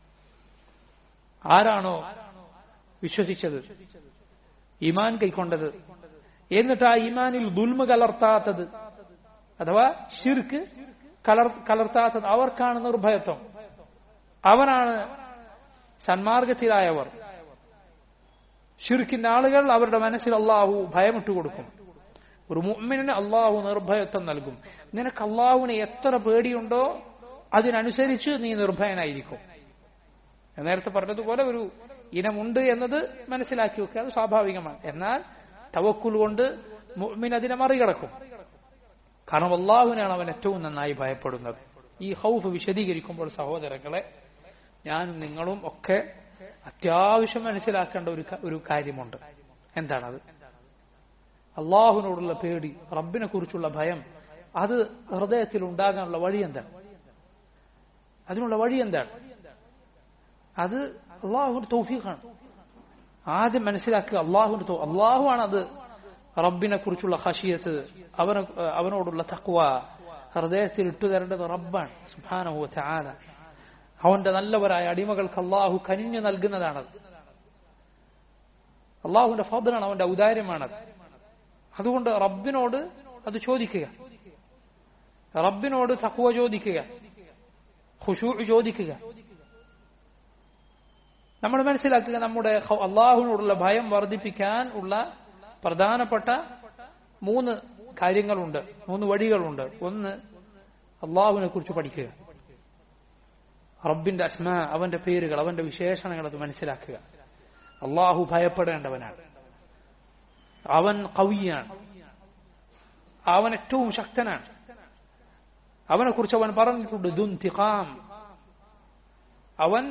ആരാണോ വിശ്വസിച്ചത് ഈമാൻ കൈക്കൊണ്ടത് എന്നിട്ട് ആ ഈമാനിൽ ദുൽമ കലർത്താത്തത് അഥവാ ഷിർക്ക് കലർ കലർത്താത്തത് അവർക്കാണ് നിർഭയത്വം അവനാണ് സന്മാർഗത്തിലായവർ ഷിർക്കിന്റെ ആളുകൾ അവരുടെ മനസ്സിൽ അള്ളാഹു ഭയമിട്ട് കൊടുക്കും ഒരു മുഅ്മിനിന് അള്ളാഹു നിർഭയത്വം നൽകും നിനക്ക് അള്ളാഹുവിനെ എത്ര പേടിയുണ്ടോ അതിനനുസരിച്ച് നീ നിർഭയനായിരിക്കും ഞാൻ നേരത്തെ പറഞ്ഞതുപോലെ ഒരു ഇനമുണ്ട് എന്നത് മനസ്സിലാക്കി വെക്കുക അത് സ്വാഭാവികമാണ് എന്നാൽ തവക്കുൽ കൊണ്ട് മുഅ്മിൻ അതിനെ മറികടക്കും കാരണം അള്ളാഹുവിനാണ് അവൻ ഏറ്റവും നന്നായി ഭയപ്പെടുന്നത് ഈ ഹൗഫ് വിശദീകരിക്കുമ്പോൾ സഹോദരങ്ങളെ ഞാനും നിങ്ങളും ഒക്കെ അത്യാവശ്യം മനസ്സിലാക്കേണ്ട ഒരു ഒരു കാര്യമുണ്ട് എന്താണത് അള്ളാഹുവിനോടുള്ള പേടി റബ്ബിനെ കുറിച്ചുള്ള ഭയം അത് ഹൃദയത്തിൽ ഉണ്ടാകാനുള്ള വഴി എന്താണ് അതിനുള്ള വഴി എന്താണ് അത് അള്ളാഹുവിന്റെ തൗഫീഖാണ് ആദ്യം മനസ്സിലാക്കുക അള്ളാഹുവിന്റെ അള്ളാഹുവാണ് അത് റബ്ബിനെ കുറിച്ചുള്ള ഹഷിയത്ത് അവന് അവനോടുള്ള തക്വ ഹൃദയത്തിൽ ഇട്ടുതരേണ്ടത് റബ്ബാണ് സുഭാനഹു ആല അവന്റെ നല്ലവരായ അടിമകൾക്ക് അള്ളാഹു കനിഞ്ഞു നൽകുന്നതാണത് അള്ളാഹുവിന്റെ ഫബലാണ് അവന്റെ ഔദാര്യമാണത് അതുകൊണ്ട് റബ്ബിനോട് അത് ചോദിക്കുക റബ്ബിനോട് തക്വ ചോദിക്കുക ഖുശൂ ചോദിക്കുക നമ്മൾ മനസ്സിലാക്കുക നമ്മുടെ അള്ളാഹുവിനോടുള്ള ഭയം വർദ്ധിപ്പിക്കാൻ ഉള്ള പ്രധാനപ്പെട്ട മൂന്ന് കാര്യങ്ങളുണ്ട് മൂന്ന് വഴികളുണ്ട് ഒന്ന് അള്ളാഹുവിനെ കുറിച്ച് പഠിക്കുക റബ്ബിന്റെ അസ്മ അവന്റെ പേരുകൾ അവന്റെ വിശേഷണങ്ങൾ അത് മനസ്സിലാക്കുക അള്ളാഹു ഭയപ്പെടേണ്ടവനാണ് അവൻ കവിയാണ് അവൻ ഏറ്റവും ശക്തനാണ് അവനെ കുറിച്ച് അവൻ പറഞ്ഞിട്ടുണ്ട് ദുന്തിഖാം അവൻ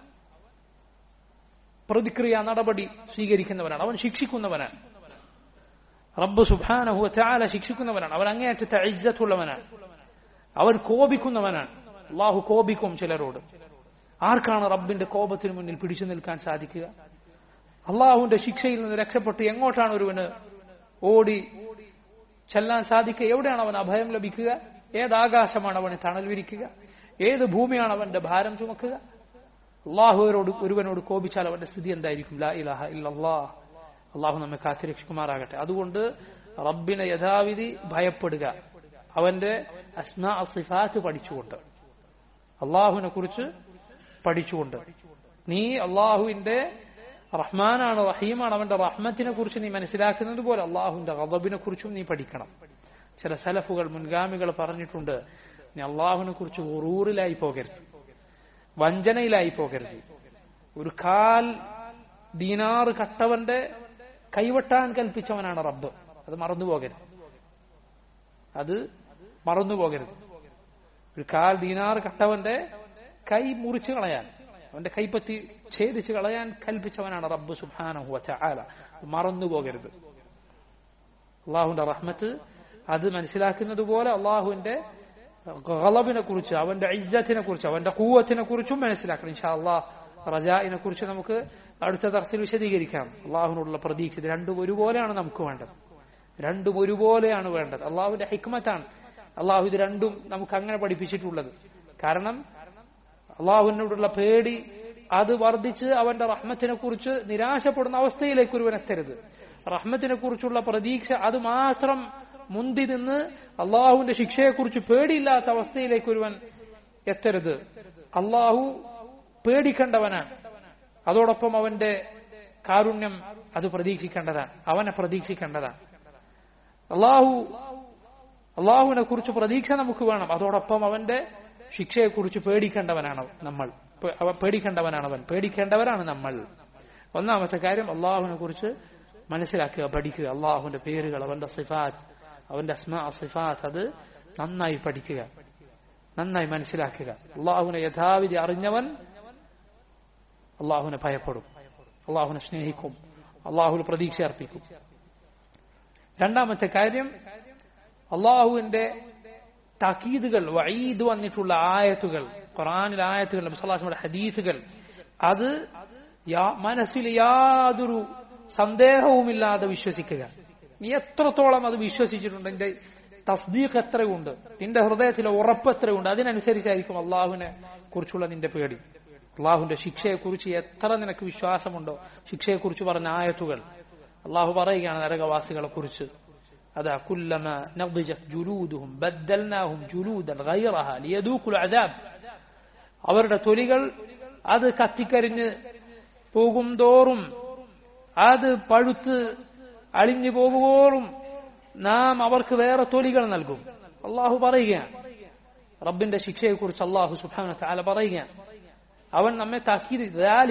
പ്രതിക്രിയ നടപടി സ്വീകരിക്കുന്നവനാണ് അവൻ ശിക്ഷിക്കുന്നവനാണ് റബ്ബ് സുബാനഹു ചാല ശിക്ഷിക്കുന്നവനാണ് അവൻ അങ്ങേയറ്റത്തെ ഇജ്ജത്തുള്ളവനാണ് അവൻ കോപിക്കുന്നവനാണ് അള്ളാഹു കോപിക്കും ചിലരോട് ആർക്കാണ് റബ്ബിന്റെ കോപത്തിന് മുന്നിൽ പിടിച്ചു നിൽക്കാൻ സാധിക്കുക അള്ളാഹുവിന്റെ ശിക്ഷയിൽ നിന്ന് രക്ഷപ്പെട്ട് എങ്ങോട്ടാണ് ഒരുവന് ഓടി ചെല്ലാൻ സാധിക്കുക എവിടെയാണ് അവൻ അഭയം ലഭിക്കുക ഏത് ആകാശമാണ് അവന് തണൽ വിരിക്കുക ഏത് ഭൂമിയാണ് അവന്റെ ഭാരം ചുമക്കുക അള്ളാഹുവിനോട് ഒരുവനോട് കോപിച്ചാൽ അവന്റെ സ്ഥിതി എന്തായിരിക്കും ലാ ഇലാഹ ഇല്ലല്ലാ അള്ളാഹു നമ്മെ കാത്തിരക്ഷിക്കുമാറാകട്ടെ അതുകൊണ്ട് റബ്ബിനെ യഥാവിധി ഭയപ്പെടുക അവന്റെ അസ്മാ സിഫാത്ത് പഠിച്ചുകൊണ്ട് അള്ളാഹുവിനെ കുറിച്ച് പഠിച്ചുകൊണ്ട് നീ അള്ളാഹുവിന്റെ റഹ്മാനാണ് റഹീമാണ് അവന്റെ റഹ്മത്തിനെ കുറിച്ച് നീ മനസ്സിലാക്കുന്നത് പോലെ അള്ളാഹുവിന്റെ ഗദബിനെ കുറിച്ചും നീ പഠിക്കണം ചില സലഫുകൾ മുൻഗാമികൾ പറഞ്ഞിട്ടുണ്ട് നീ അള്ളാഹുവിനെ കുറിച്ച് ഉറൂറിലായി പോകരുത് വഞ്ചനയിലായി പോകരുത് ഒരു കാൽ ദീനാറ് കട്ടവന്റെ കൈവെട്ടാൻ കൽപ്പിച്ചവനാണ് റബ്ബ് അത് മറന്നു പോകരുത് അത് മറന്നു പോകരുത് ഒരു കാൽ ദീനാറ് കട്ടവന്റെ കൈ മുറിച്ചു കളയാൻ അവന്റെ കൈപ്പത്തി ഛേദിച്ച് കളയാൻ കൽപ്പിച്ചവനാണ് റബ്ബ് സുബാനഹു ആല മറന്നു പോകരുത് അള്ളാഹുവിന്റെ റഹ്മത്ത് അത് മനസ്സിലാക്കുന്നത് പോലെ അള്ളാഹുവിന്റെ ഗളബിനെ കുറിച്ച് അവന്റെ ഇജ്ജത്തിനെ കുറിച്ച് അവന്റെ കൂവത്തിനെ കുറിച്ചും മനസ്സിലാക്കണം ഇൻഷാ അള്ളാഹ് റജാഇനെ കുറിച്ച് നമുക്ക് അടുത്ത തർസിൽ വിശദീകരിക്കാം അള്ളാഹുവിനോടുള്ള പ്രതീക്ഷ ഇത് രണ്ടും ഒരുപോലെയാണ് നമുക്ക് വേണ്ടത് രണ്ടും ഒരുപോലെയാണ് വേണ്ടത് അള്ളാഹുവിന്റെ ഹിക്മത്താണ് അള്ളാഹു ഇത് രണ്ടും നമുക്ക് അങ്ങനെ പഠിപ്പിച്ചിട്ടുള്ളത് കാരണം അള്ളാഹുവിനോടുള്ള പേടി അത് വർദ്ധിച്ച് അവന്റെ റഹ്മത്തിനെ കുറിച്ച് നിരാശപ്പെടുന്ന അവസ്ഥയിലേക്ക് ഒരുവൻ എത്തരുത് റഹ്മത്തിനെ കുറിച്ചുള്ള പ്രതീക്ഷ അത് മാത്രം മുന്തി നിന്ന് അള്ളാഹുവിന്റെ ശിക്ഷയെക്കുറിച്ച് പേടിയില്ലാത്ത അവസ്ഥയിലേക്ക് ഒരുവൻ എത്തരുത് അള്ളാഹു പേടിക്കേണ്ടവനാണ് അതോടൊപ്പം അവന്റെ കാരുണ്യം അത് പ്രതീക്ഷിക്കേണ്ടതാണ് അവനെ പ്രതീക്ഷിക്കേണ്ടതാണ് അള്ളാഹു അള്ളാഹുവിനെ കുറിച്ച് പ്രതീക്ഷ നമുക്ക് വേണം അതോടൊപ്പം അവന്റെ ശിക്ഷയെക്കുറിച്ച് പേടിക്കേണ്ടവനാണ് നമ്മൾ പേടിക്കേണ്ടവനാണ് അവൻ പേടിക്കേണ്ടവരാണ് നമ്മൾ ഒന്നാമത്തെ കാര്യം അള്ളാഹുവിനെ കുറിച്ച് മനസ്സിലാക്കുക പഠിക്കുക അള്ളാഹുവിന്റെ പേരുകൾ അവന്റെ സിഫാത്ത് അവന്റെ അസ്മാ സിഫാത്ത് അത് നന്നായി പഠിക്കുക നന്നായി മനസ്സിലാക്കുക അള്ളാഹുവിനെ യഥാവിധി അറിഞ്ഞവൻ അള്ളാഹുവിനെ ഭയപ്പെടും അള്ളാഹുവിനെ സ്നേഹിക്കും അള്ളാഹുവിന് പ്രതീക്ഷ അർപ്പിക്കും രണ്ടാമത്തെ കാര്യം അള്ളാഹുവിന്റെ തക്കീദുകൾ വൈദ് വന്നിട്ടുള്ള ആയത്തുകൾ ഖുറാനിൽ ആയത്തുകൾ നബ്സല്ലാസ്മയുടെ ഹദീസുകൾ അത് മനസ്സിൽ യാതൊരു സന്ദേഹവുമില്ലാതെ വിശ്വസിക്കുക നീ എത്രത്തോളം അത് വിശ്വസിച്ചിട്ടുണ്ട് എന്റെ തസ്ദീഖ് എത്രയുണ്ട് നിന്റെ ഹൃദയത്തിലെ ഉറപ്പ് എത്രയുണ്ട് അതിനനുസരിച്ചായിരിക്കും അള്ളാഹുവിനെ കുറിച്ചുള്ള നിന്റെ പേടി അള്ളാഹുവിന്റെ ശിക്ഷയെക്കുറിച്ച് എത്ര നിനക്ക് വിശ്വാസമുണ്ടോ ശിക്ഷയെക്കുറിച്ച് പറഞ്ഞ ആയത്തുകൾ അള്ളാഹു പറയുകയാണ് നരകവാസികളെ കുറിച്ച് അതാ കുല്ലമ നضجت جلودهم بدلناهم جلودا غيرها ليذوقوا العذاب അവരുടെ തൊലികൾ അത് കത്തിക്കരിഞ്ഞ് പോകും തോറും അത് പഴുത്ത് അളിഞ്ഞു പോകുമ്പോഴും നാം അവർക്ക് വേറെ തൊലികൾ നൽകും അള്ളാഹു പറയുകയാണ് റബ്ബിന്റെ ശിക്ഷയെക്കുറിച്ച് അള്ളാഹു സുബാന താല പറയുകയാണ് അവൻ നമ്മെ താക്കീത്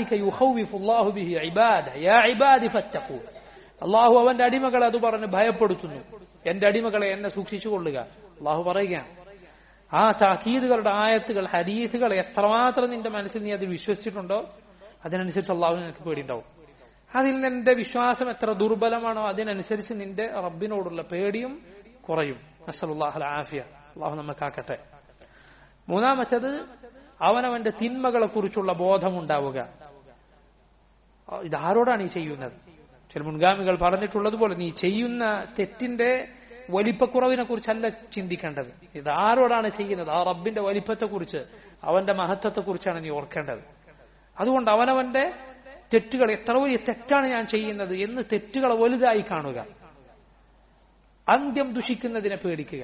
അള്ളാഹു അവന്റെ അടിമകളെ അത് പറഞ്ഞ് ഭയപ്പെടുത്തുന്നു എന്റെ അടിമകളെ എന്നെ സൂക്ഷിച്ചുകൊള്ളുക അള്ളാഹു പറയുകയാണ് ആ താക്കീതുകളുടെ ആയത്തുകൾ ഹദീസുകൾ എത്രമാത്രം നിന്റെ മനസ്സിൽ നീ അത് വിശ്വസിച്ചിട്ടുണ്ടോ അതിനനുസരിച്ച് അള്ളാഹു നിനക്ക് പേടിയുണ്ടാവും അതിൽ നിന്റെ വിശ്വാസം എത്ര ദുർബലമാണോ അതിനനുസരിച്ച് നിന്റെ റബ്ബിനോടുള്ള പേടിയും കുറയും നസലുല്ലാഹൽ ആഫിയ അള്ളാഹു നമ്മക്കാക്കട്ടെ മൂന്നാമത്തത് അവനവന്റെ തിന്മകളെ കുറിച്ചുള്ള ബോധമുണ്ടാവുക ഇതാരോടാണ് ഈ ചെയ്യുന്നത് ചില മുൻഗാമികൾ പറഞ്ഞിട്ടുള്ളതുപോലെ നീ ചെയ്യുന്ന തെറ്റിന്റെ വലിപ്പക്കുറവിനെ കുറിച്ചല്ല ചിന്തിക്കേണ്ടത് ഇത് ആരോടാണ് ചെയ്യുന്നത് ആ റബ്ബിന്റെ വലിപ്പത്തെക്കുറിച്ച് അവന്റെ മഹത്വത്തെക്കുറിച്ചാണ് നീ ഓർക്കേണ്ടത് അതുകൊണ്ട് അവനവന്റെ തെറ്റുകൾ എത്ര വലിയ തെറ്റാണ് ഞാൻ ചെയ്യുന്നത് എന്ന് തെറ്റുകളെ വലുതായി കാണുക അന്ത്യം ദുഷിക്കുന്നതിനെ പേടിക്കുക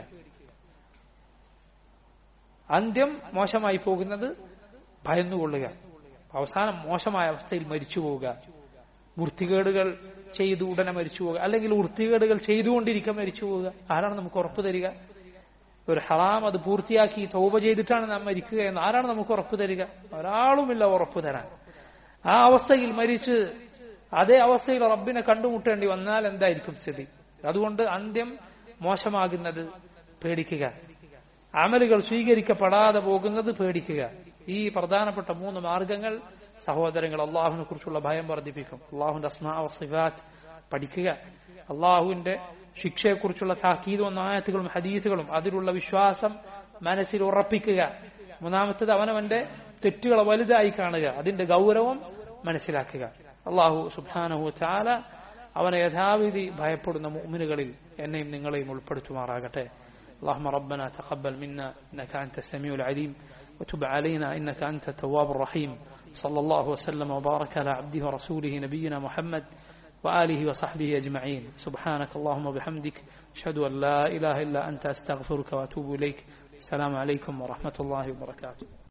അന്ത്യം മോശമായി പോകുന്നത് ഭയന്നുകൊള്ളുക അവസാനം മോശമായ അവസ്ഥയിൽ മരിച്ചു പോവുക വൃത്തികേടുകൾ ചെയ്തു ഉടനെ മരിച്ചു പോവുക അല്ലെങ്കിൽ വൃത്തികേടുകൾ ചെയ്തുകൊണ്ടിരിക്കാൻ മരിച്ചു പോവുക ആരാണ് നമുക്ക് ഉറപ്പ് തരിക ഒരു ഹറാം അത് പൂർത്തിയാക്കി തോപ ചെയ്തിട്ടാണ് നാം മരിക്കുക എന്ന് ആരാണ് നമുക്ക് ഉറപ്പ് തരിക ഒരാളുമില്ല ഉറപ്പ് തരാൻ ആ അവസ്ഥയിൽ മരിച്ച് അതേ അവസ്ഥയിൽ റബ്ബിനെ കണ്ടുമുട്ടേണ്ടി വന്നാൽ എന്തായിരിക്കും സ്ഥിതി അതുകൊണ്ട് അന്ത്യം മോശമാകുന്നത് പേടിക്കുക അമലുകൾ സ്വീകരിക്കപ്പെടാതെ പോകുന്നത് പേടിക്കുക ഈ പ്രധാനപ്പെട്ട മൂന്ന് മാർഗങ്ങൾ സഹോദരങ്ങൾ അള്ളാഹുവിനെ കുറിച്ചുള്ള ഭയം വർദ്ധിപ്പിക്കും അള്ളാഹുവിന്റെ അസ്മാ സിഫാത്ത് പഠിക്കുക അള്ളാഹുവിന്റെ ശിക്ഷയെക്കുറിച്ചുള്ള താക്കീതും ആയത്തുകളും ഹദീസുകളും അതിലുള്ള വിശ്വാസം മനസ്സിൽ ഉറപ്പിക്കുക മൂന്നാമത്തത് അവനവന്റെ തെറ്റുകളെ വലുതായി കാണുക അതിന്റെ ഗൗരവം മനസ്സിലാക്കുക അള്ളാഹു സുബാനഹു ചാല അവനെ യഥാവിധി ഭയപ്പെടുന്ന മുഅ്മിനുകളിൽ എന്നെയും നിങ്ങളെയും ഉൾപ്പെടുത്തുമാറാകട്ടെ اللهم ربنا تقبل منا انك انت السميع العليم وتب علينا انك انت التواب الرحيم صلى الله وسلم وبارك على عبده ورسوله نبينا محمد وآله وصحبه أجمعين سبحانك اللهم وبحمدك أشهد أن لا إله إلا أنت أستغفرك وأتوب إليك السلام عليكم ورحمة الله وبركاته